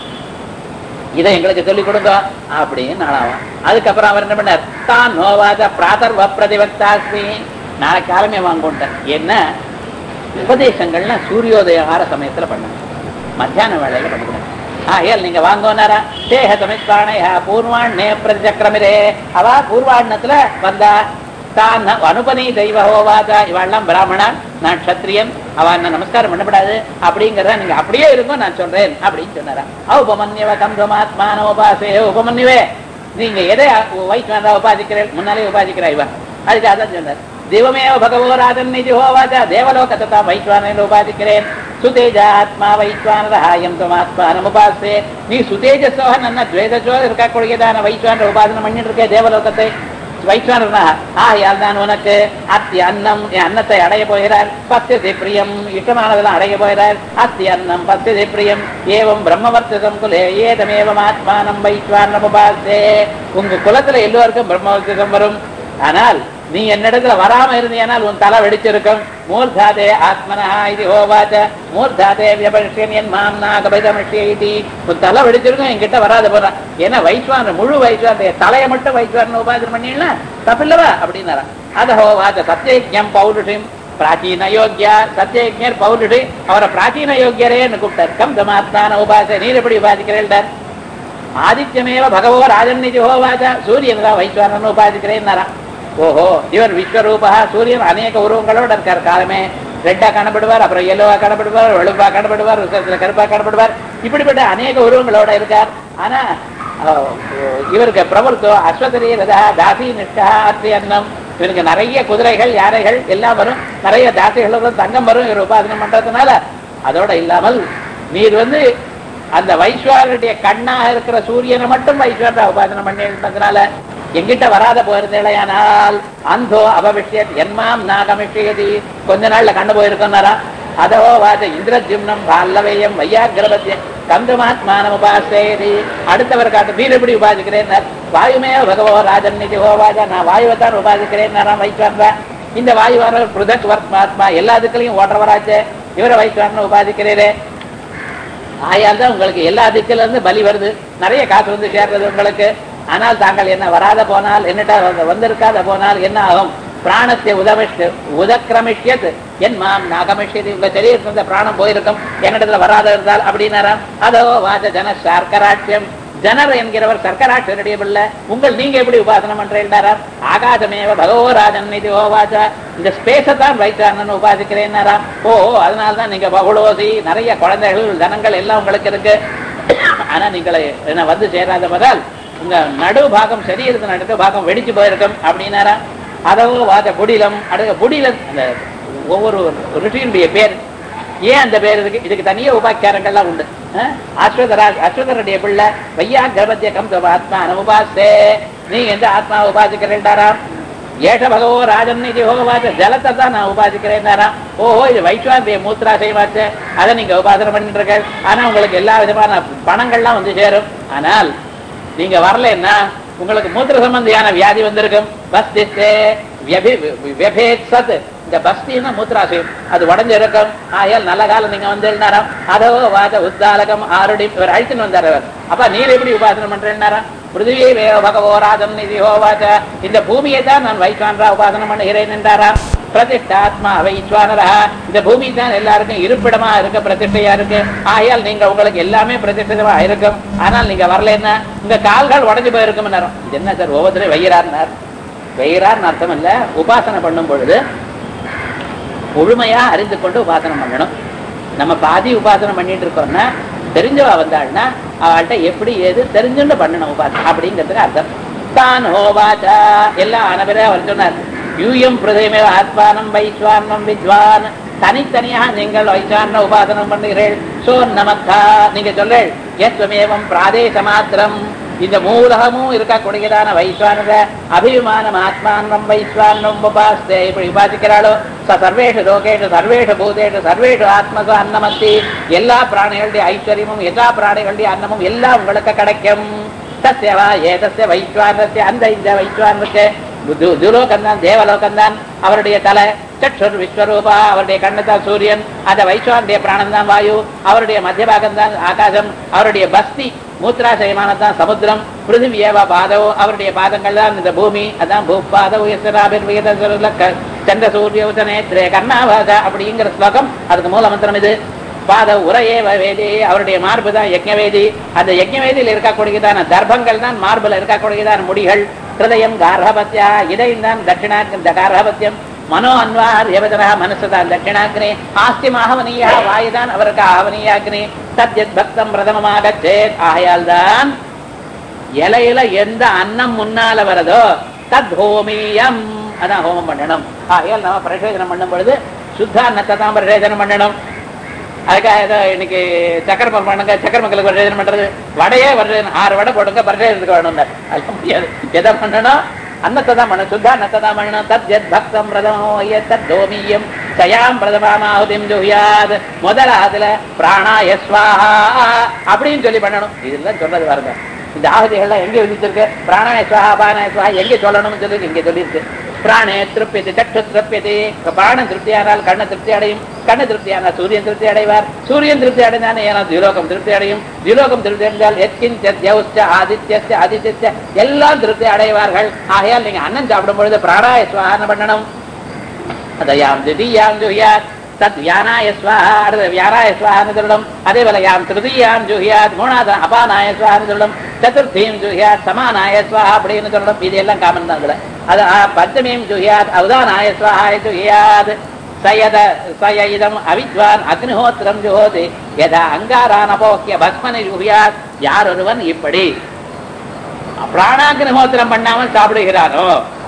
இதை எங்களுக்கு சொல்லிக் கொடுங்க அப்படின்னு நாளாவும் அதுக்கப்புறம் அவர் என்ன பண்ணார் தான் நோவாத பிராதர்வ பிரதிபக்தாஸ்மி நாளைக்கு காலமே வாங்கிட்டேன் என்ன உபதேசங்கள்னா சூரியோதயம் ஆற சமயத்துல பண்ண மத்தியான வேலையில பண்ணிக்கூடாது ஆகையால் நீங்க வாங்கோனாரா தேக தமிழ்காணையா பூர்வாண்ணே பிரதிசக்கரமிரே அவ பூர்வாண்ணத்துல வந்தா தான் அனுபனி தெய்வ ஹோவாதா இவாள்லாம் பிராமணன் நான் க்ஷத்ரியன் அவ என்ன நமஸ்காரம் பண்ணப்படாது அப்படிங்கிறத நீங்க அப்படியே இருக்கும் நான் சொல்றேன் அப்படின்னு சொன்னாரா உபமன்யவ கம்பமாத்மான உபாசே உபமன்யுவே நீங்க எதை வைஷ்ணவா உபாதிக்கிறேன் முன்னாலே உபாதிக்கிறா இவன் அதுக்கு அதான் சொன்னார் திவமேவ பகவோ ராஜன் நிதி ஹோவாச்சா தேவலோகத்தை வைஸ்வானில் உபாதிக்கிறேன் சுதேஜ ஆத்மா வைஸ்வானரஹாயம் துமாத்மானம் உபாசே நீ சுதேஜஸோக நன்ன துவேதச்சோ இருக்கக்கூடியதான வைஸ்வான உபாசனம் பண்ணிட்டு இருக்க தேவலோகத்தை வைஸ்வானர்னா ஆகையால் தான் உனக்கு அத்தி அன்னம் என் அன்னத்தை அடைய போகிறார் பத்தியதை பிரியம் இஷ்டமானதெல்லாம் அடைய போகிறார் அத்தி அன்னம் பத்தியதை பிரியம் ஏவம் பிரம்மவர்த்தகம் குலே ஏதமேவம் ஆத்மானம் வைஸ்வானம் உபாசே உங்க குலத்துல எல்லோருக்கும் பிரம்மவர்த்தகம் வரும் ஆனால் நீ என்னிடத்துல வராம இருந்தீனால் உன் தலை வெடிச்சிருக்கும் மூர்தாதே ஆத்மனா இது ஹோவாச்ச மூர்தாதே வியபரிஷன் என் மாம் நாகபைதமிஷி உன் தலை வெடிச்சிருக்கும் என்கிட்ட வராத போறான் ஏன்னா வைஸ்வான முழு வைஸ்வான தலையை மட்டும் வைஸ்வான உபாசனம் பண்ணிடலாம் தப்பில்லவா அப்படின்னாரா அத ஹோவாச்ச சத்தியஜம் பௌருஷிம் பிராச்சீன யோக்கியா சத்தியஜர் பௌருஷி அவரை பிராச்சீன யோக்கியரேன்னு கூப்பிட்டார் கம் தமாத்மான உபாச நீர் எப்படி உபாசிக்கிறேன் ஆதித்யமேவ பகவோ ராஜன்னிதி ஹோவாச்ச சூரியன் தான் வைஸ்வானன் உபாசிக்கிறேன்னாரா ஓஹோ இவர் விஸ்வரூபா சூரியன் அநேக உருவங்களோட இருக்கார் காலமே ரெட்டா காணப்படுவார் அப்புறம் எல்லோவா காணப்படுவார் வெளுப்பா காணப்படுவார் விசேஷத்துல கருப்பா காணப்படுவார் இப்படிப்பட்ட அநேக உருவங்களோட இருக்கார் ஆனா இவருக்கு பிரபுத்தோ அஸ்வதரி ரதா தாசி நிஷ்டா அத்தி அன்னம் இவருக்கு நிறைய குதிரைகள் யானைகள் எல்லாம் வரும் நிறைய தாசிகள் வரும் தங்கம் வரும் இவர் உபாசனம் பண்றதுனால அதோட இல்லாமல் நீர் வந்து அந்த வைஸ்வரனுடைய கண்ணாக இருக்கிற சூரியனை மட்டும் வைஸ்வரா உபாசனம் பண்ணின்றதுனால எங்கிட்ட வராத போயிருந்தேனால் அந்தோ அபவிஷ்யத் என்மாம் நாகமிஷயதி கொஞ்ச நாள்ல கண்ணு போயிருக்கோன்னாரா அதோ வாத இந்திரஜிம்னம் பால்லவேயம் வையாகிரபத்திய கந்தமாத்மானம் உபாசேதி அடுத்தவர் காட்டு நீர் எப்படி உபாசிக்கிறேன் வாயுமே பகவோ ராஜன் நிதி ஹோவாஜா நான் வாயுவை தான் உபாசிக்கிறேன் நான் வைஸ்வரா இந்த வாயுவான புருதக் வர்மாத்மா எல்லா திக்கிலையும் ஓட்டுறவராச்சே இவரை வைஸ்வரன் உபாசிக்கிறீரே ஆயால் தான் உங்களுக்கு எல்லா திக்கில இருந்து பலி வருது நிறைய காசு வந்து சேர்றது உங்களுக்கு ஆனால் தாங்கள் என்ன வராத போனால் என்னட்டா வந்திருக்காத போனால் என்ன ஆகும் பிராணத்தை உதமிஷ்டு உதக்கிரமிஷ்யத் என் மாம் நாகமிஷ்யது உங்க சரீரத்தில் இருந்த பிராணம் போயிருக்கும் என்னிடத்துல வராத இருந்தால் அப்படின்னாராம் அதோ வாச ஜன சர்க்கராட்சியம் ஜனர் என்கிறவர் சர்க்கராட்சருடைய பிள்ளை உங்கள் நீங்க எப்படி உபாசனம் பண்றேன்டாராம் ஆகாசமேவ பகவோராஜன் இது ஓவாச்சா இந்த ஸ்பேஸை தான் வைத்தான்னு உபாசிக்கிறேன்னாராம் ஓ அதனால தான் நீங்க பகுளோசி நிறைய குழந்தைகள் தனங்கள் எல்லாம் உங்களுக்கு இருக்கு ஆனா நீங்களை என்ன வந்து சேராத பதில் உங்க நடு பாகம் சரீரத்து நடுக்க பாகம் வெடிச்சு போயிருக்கும் அப்படின்னாரா அதவோ வாத புடிலம் அடுத்த புடிலம் அந்த ஒவ்வொரு ருட்டியினுடைய பேர் ஏன் அந்த பேர் இருக்கு இதுக்கு தனியே உபாக்கியாரங்கள்லாம் உண்டு அஸ்வதரா அஸ்வதருடைய பிள்ளை வையா கர்ப்பத்திய கம் ஆத்மா உபாசே நீங்க எந்த ஆத்மா உபாசிக்கிறேன்டாராம் ஏஷ பகவோ ராஜன் இது ஹோகவாச்ச ஜலத்தை தான் நான் உபாசிக்கிறேன்னாராம் ஓஹோ இது வைஸ்வாந்திய மூத்ராசயமாச்சு அதை நீங்க உபாசனம் பண்ணிட்டு இருக்க ஆனா உங்களுக்கு எல்லா விதமான பணங்கள்லாம் வந்து சேரும் ஆனால் நீங்க வரலன்னா உங்களுக்கு மூத்திர சம்பந்தியான வியாதி வந்திருக்கும் பஸ்திஸ்தே சத் இந்த பஸ்தின்னா மூத்திராசயம் அது உடஞ்சு இருக்கும் ஆயால் நல்ல காலம் நீங்க வந்து அதோ வாத உத்தாலகம் ஆருடி இவர் அழித்துன்னு வந்தார் அவர் அப்ப நீர் எப்படி உபாசனம் பண்றேன்னாரா பிருத்திவியை வேக பகவோ ராஜம் நிதி ஹோவாச்ச இந்த பூமியை தான் நான் வைஸ்வானரா உபாசனம் பண்ணுகிறேன் என்றாரா பிரதிஷ்டாத்மா வைஸ்வானரா இந்த பூமி தான் எல்லாருக்கும் இருப்பிடமா இருக்க பிரதிஷ்டையா இருக்கு ஆகையால் நீங்க உங்களுக்கு எல்லாமே பிரதிஷ்டிதமா இருக்கும் ஆனால் நீங்க வரலன்னா உங்க கால்கள் உடஞ்சு போயிருக்கும் நேரம் இது என்ன சார் ஒவ்வொருத்தரையும் வையிறாருனார் வெயிறான்னு அர்த்தம் இல்ல உபாசனை பண்ணும் பொழுது முழுமையா அறிந்து கொண்டு உபாசனை பண்ணணும் நம்ம பாதி உபாசனை பண்ணிட்டு இருக்கோம்னா தெரிஞ்சவா வந்தாள்னா அவள்கிட்ட எப்படி ஏது தெரிஞ்சுண்டு பண்ணணும் உபாசனை அப்படிங்கிறதுக்கு அர்த்தம் தான் ஹோவாச்சா எல்லாம் ஆனவரே அவர் சொன்னார் யூயம் பிரதேமே ஆத்மானம் வைஸ்வானம் வித்வான் தனித்தனியாக நீங்கள் வைசான உபாசனம் பண்ணுகிறீர்கள் சோ நமக்கா நீங்க சொல்லேள் எத்வமேவம் பிராதேச மாத்திரம் இந்த மூலகமும் இருக்கக்கூடியதான வைஸ்வானத அபிமானம் ஆத்மானம் வைஸ்வானம் உபாஸ்தே இப்படி உபாசிக்கிறாளோ ச சர்வேஷு லோகேஷு சர்வேஷு பூதேஷு சர்வேஷு ஆத்மசு அன்னமத்தி எல்லா பிராணிகளுடைய ஐஸ்வர்யமும் எல்லா பிராணிகளுடைய அன்னமும் எல்லாம் உங்களுக்கு கிடைக்கும் தஸ்யவா ஏதஸ்ய வைஸ்வானத்தை அந்த இந்த வைஸ்வானத்துக்கு துலோகந்தான் தேவலோகந்தான் அவருடைய தலை சற்றுர் விஸ்வரூபா அவருடைய கண்ணு சூரியன் அந்த வைஸ்வானுடைய பிராணம் தான் வாயு அவருடைய மத்திய பாகம் தான் ஆகாசம் அவருடைய பஸ்தி மூத்ராசயமானதான் சமுத்திரம் பிருத்திவியவ பாதவோ அவருடைய பாதங்கள் தான் இந்த பூமி அதான் பூபாதவ சந்திர சூரிய நேத்ரே கர்ணாபாத அப்படிங்கிற ஸ்லோகம் அதுக்கு மூல மந்திரம் இது பாத உரையே வேதி அவருடைய மார்பு தான் யஜ்ஞவேதி அந்த யஜ்ஞவேதியில் இருக்கக்கூடியதான தர்ப்பங்கள் தான் மார்புல இருக்கக்கூடியதான முடிகள் ஹிருதயம் கார்ஹபத்யா இதையும் தான் தட்சிணாக்க கார்ஹபத்தியம் மனோ அன்வார் யவதனா மனசுதான் தட்சிணாக்னி ஆஸ்தி ஆகவனியா வாயுதான் அவருக்கு ஆகவனியாக்னி சத்யத் பக்தம் பிரதமமாக சேத் ஆகையால் தான் இலையில எந்த அன்னம் முன்னால வரதோ தத் ஹோமியம் அதான் ஹோமம் பண்ணணும் ஆகையால் நம்ம பிரசேதனம் பண்ணும் பொழுது சுத்த அன்னத்தை தான் பிரசேதனம் பண்ணணும் அதுக்காக ஏதோ இன்னைக்கு சக்கர பண்ணுங்க சக்கர மக்களுக்கு பிரசேதனம் பண்றது வடையே வருது ஆறு வடை போடுங்க பிரசேதனத்துக்கு வேணும் அதெல்லாம் முடியாது எதை பண்ணணும் அன்னத்தை தான் பண்ணணும் சுத்தா அன்னத்தை தான் பண்ணணும் தத் எத் பக்தம் பிரதமோ தத் தோமியம் சயாம் பிரதமாமாவதிம் ஜுஹியாத் முதலாவதுல பிராணாய ஸ்வாஹா அப்படின்னு சொல்லி பண்ணணும் இதெல்லாம் சொல்றது பாருங்க இந்த ஆகுதிகள்லாம் எங்க விதிச்சிருக்கு பிராணாய ஸ்வாஹா பானாய ஸ்வாஹா எங்க சொல்லணும்னு சொல்லி இங்க சொல்லியிருக்கு பிராணே திருப்பியது சற்று திருப்பியது பிராணம் திருப்தியானால் கண்ணு திருப்தி அடையும் கண்ணு திருப்தியானால் சூரியன் திருப்தி அடைவார் சூரியன் திருப்தி அடைந்தானே ஏன்னா திலோகம் திருப்தி அடையும் திலோகம் திருப்தி அடைந்தால் எத்கிஞ்ச ஆதித்ய ஆதித்ய எல்லாம் திருப்தி அடைவார்கள் ஆகையால் நீங்க அன்னம் சாப்பிடும் பொழுது பிராணாய சுவாகனம் பண்ணணும் அதயாம் திதியாம் ஜுஹியாத் தத் வியானாய ஸ்வாஹா அடுத்த வியானாய ஸ்வாஹான்னு சொல்லணும் அதே போல யாம் திருதியாம் ஜுஹியாத் மூணாவது அபானாய ஸ்வாஹான்னு சொல்லணும் சதுர்த்தியும் ஜுஹியாத் சமானாய ஸ்வாஹா அப்படின்னு சொல்லணும் இது எல்லாம் காமன் தான் அதுல அது பஞ்சமியும் ஜுஹியாத் அவதானாய ஸ்வாஹாய ஜுஹியாத் சயத சய இதம் அவித்வான் அக்னிஹோத்திரம் ஜுஹோதி யதா அங்காரான் அபோக்கிய பஸ்மனை ஜுஹியாத் யார் ஒருவன் இப்படி பிராணாக்னிஹோத்திரம் பண்ணாமல் சாப்பிடுகிறானோ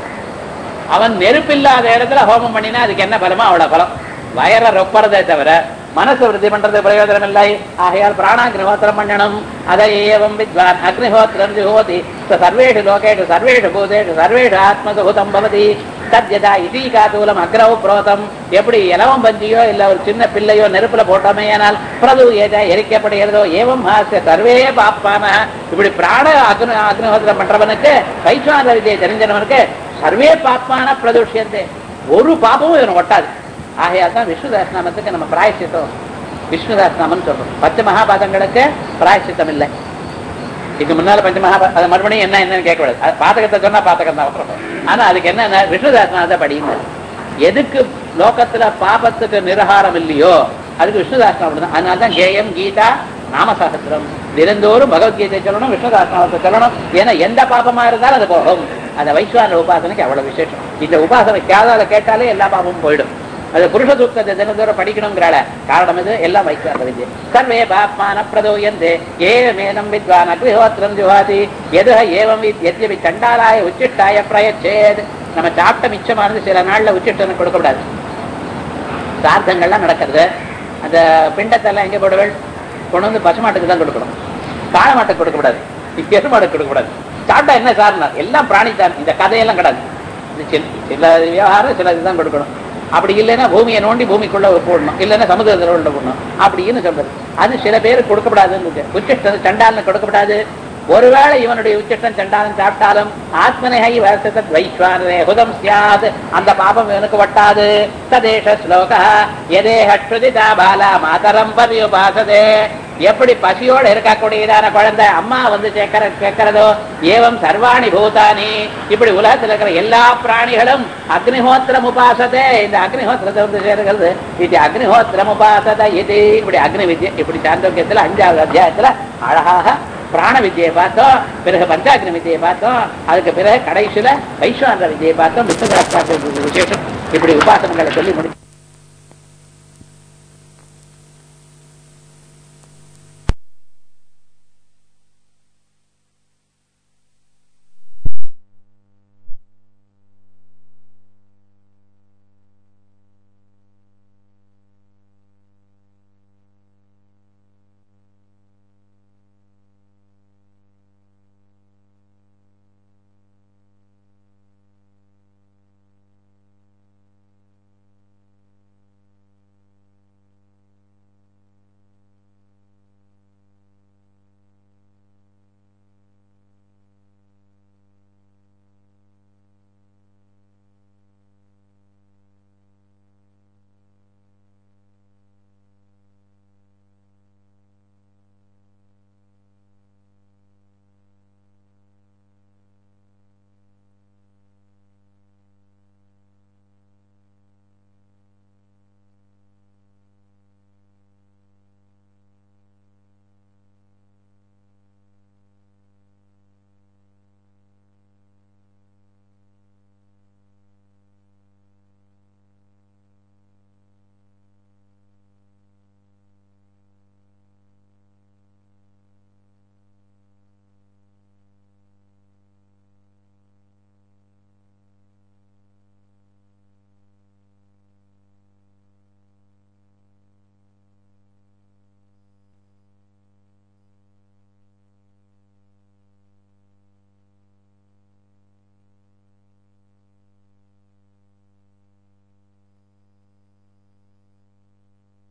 அவன் நெருப்பில்லாத இடத்துல ஹோமம் பண்ணினா அதுக்கு என்ன பலமோ அவ்வளவு பலம் வயர ரொப்பறதே தவிர மனசு விருத்தி பண்றது பிரயோஜனம் இல்லை ஆகையால் பிராணாக்னிஹோத்திரம் பண்ணணும் அதை ஏவம் வித்வான் அக்னிஹோத்திரம் ஜுஹோதி சர்வேஷு லோகேஷு சர்வேஷு பூதேஷு சர்வேஷு ஆத்மசுபூதம் பவதி தத்யதா இதீ காதூலம் அக்ரவ புரோதம் எப்படி இலவம் பஞ்சியோ இல்ல ஒரு சின்ன பிள்ளையோ நெருப்புல போட்டோமே ஆனால் பிரது ஏதா எரிக்கப்படுகிறதோ ஏவம் ஹாசிய சர்வே பாப்பான இப்படி பிராண அக்னி அக்னிஹோத்திரம் பண்றவனுக்கு வைஸ்வான விதியை தெரிஞ்சவனுக்கு சர்வே பாப்பான பிரதுஷ்யந்தே ஒரு பாப்பமும் இவன் ஒட்டாது ஆகையால் தான் விஷ்ணு தாஸ்நாமத்துக்கு நம்ம பிராயசித்தம் விஷ்ணு தாஸ்நாமம் சொல்றோம் பத்து மகாபாதங்களுக்கு பிராயசித்தம் இல்லை இதுக்கு முன்னால பஞ்ச மகா அது மறுபடியும் என்ன என்னன்னு கேட்கக்கூடாது அது பாத்தகத்தை சொன்னா பாத்தகம் தான் வரும் ஆனா அதுக்கு என்ன விஷ்ணு தாஸ்நாமத்தை படியுங்க எதுக்கு லோகத்துல பாபத்துக்கு நிரகாரம் இல்லையோ அதுக்கு விஷ்ணு தாஸ்நாமம் தான் அதனால தான் கேயம் கீதா நாமசாஸ்திரம் தினந்தோறும் பகவத்கீதை சொல்லணும் விஷ்ணு தாஸ்நாமத்தை சொல்லணும் ஏன்னா எந்த பாபமா இருந்தாலும் அது போகும் அந்த வைஸ்வான உபாசனைக்கு அவ்வளவு விசேஷம் இந்த உபாசனை கேதால கேட்டாலே எல்லா பாபமும் போயிடும் அது புருஷ சூக்தத்தை தினந்தோறும் படிக்கணுங்கிறாள காரணம் இது எல்லாம் வைஸ்வான வித்யை சர்வே பாப்மான பிரதோயந்தே ஏவமேனம் வித்வான் அக்னிஹோத்திரம் ஜுவாதி எது ஏவம் வித் எத்யபி சண்டாலாய உச்சிட்டாய பிரயச்சேத் நம்ம சாப்பிட்ட மிச்சமானது சில நாள்ல உச்சிட்டன்னு கொடுக்கக்கூடாது சார்த்தங்கள்லாம் நடக்கிறது அந்த பிண்டத்தெல்லாம் எங்க போடுவேள் கொண்டு வந்து பசுமாட்டுக்கு தான் கொடுக்கணும் காளை மாட்டுக்கு கொடுக்கக்கூடாது எருமாடுக்கு கொடுக்கக்கூடாது சாப்பிட்டா என்ன சார்னார் எல்லாம் பிராணி தான் இந்த கதையெல்லாம் கிடையாது இது சில- சில விவகாரம் சில இதுதான் கொடுக்கணும் அப்படி இல்லைன்னா பூமியை நோண்டி பூமிக்குள்ள போடணும் இல்லைன்னா சமுதிரத்தில் உள்ள போடணும் அப்படின்னு சொல்றது அது சில பேருக்கு கொடுக்கப்படாதுன்னு இருக்கு. உச்சிஷ்டம் சண்டாலன்னு கொடுக்கப்படாது ஒருவேளை இவனுடைய உச்சிஷ்டம் சண்டாலன் சாப்பிட்டாலும் ஆத்மனேகை வருஷத் வைஸ்வானே ஹுதம் சியாத் அந்த பாபம் இவனுக்கு வட்டாது ததேஷ ஸ்லோக எதேஹ்ருதிதா பாலா மாதரம் பரியுபாசதே எப்படி பசியோட இருக்கக்கூடியதான குழந்தை அம்மா வந்து கேட்கற கேட்கிறதோ ஏவம் சர்வாணி பூதானி இப்படி உலகத்தில் இருக்கிற எல்லா பிராணிகளும் அக்னிஹோத்திரம் உபாசதே இந்த அக்னிஹோத்திரத்தை வந்து சேர்கிறது இது அக்னிஹோத்திரம் உபாசத இது இப்படி அக்னி வித்யை இப்படி சாந்தோக்கியத்துல அஞ்சாவது அத்தியாயத்துல அழகாக பிராண வித்தியை பார்த்தோம் பிறகு பஞ்சாக்னி வித்தியை பார்த்தோம் அதுக்கு பிறகு கடைசியில வைஸ்வான வித்தியை பார்த்தோம் விஷ்ணு விசேஷம் இப்படி உபாசனங்களை சொல்லி முடிச்சு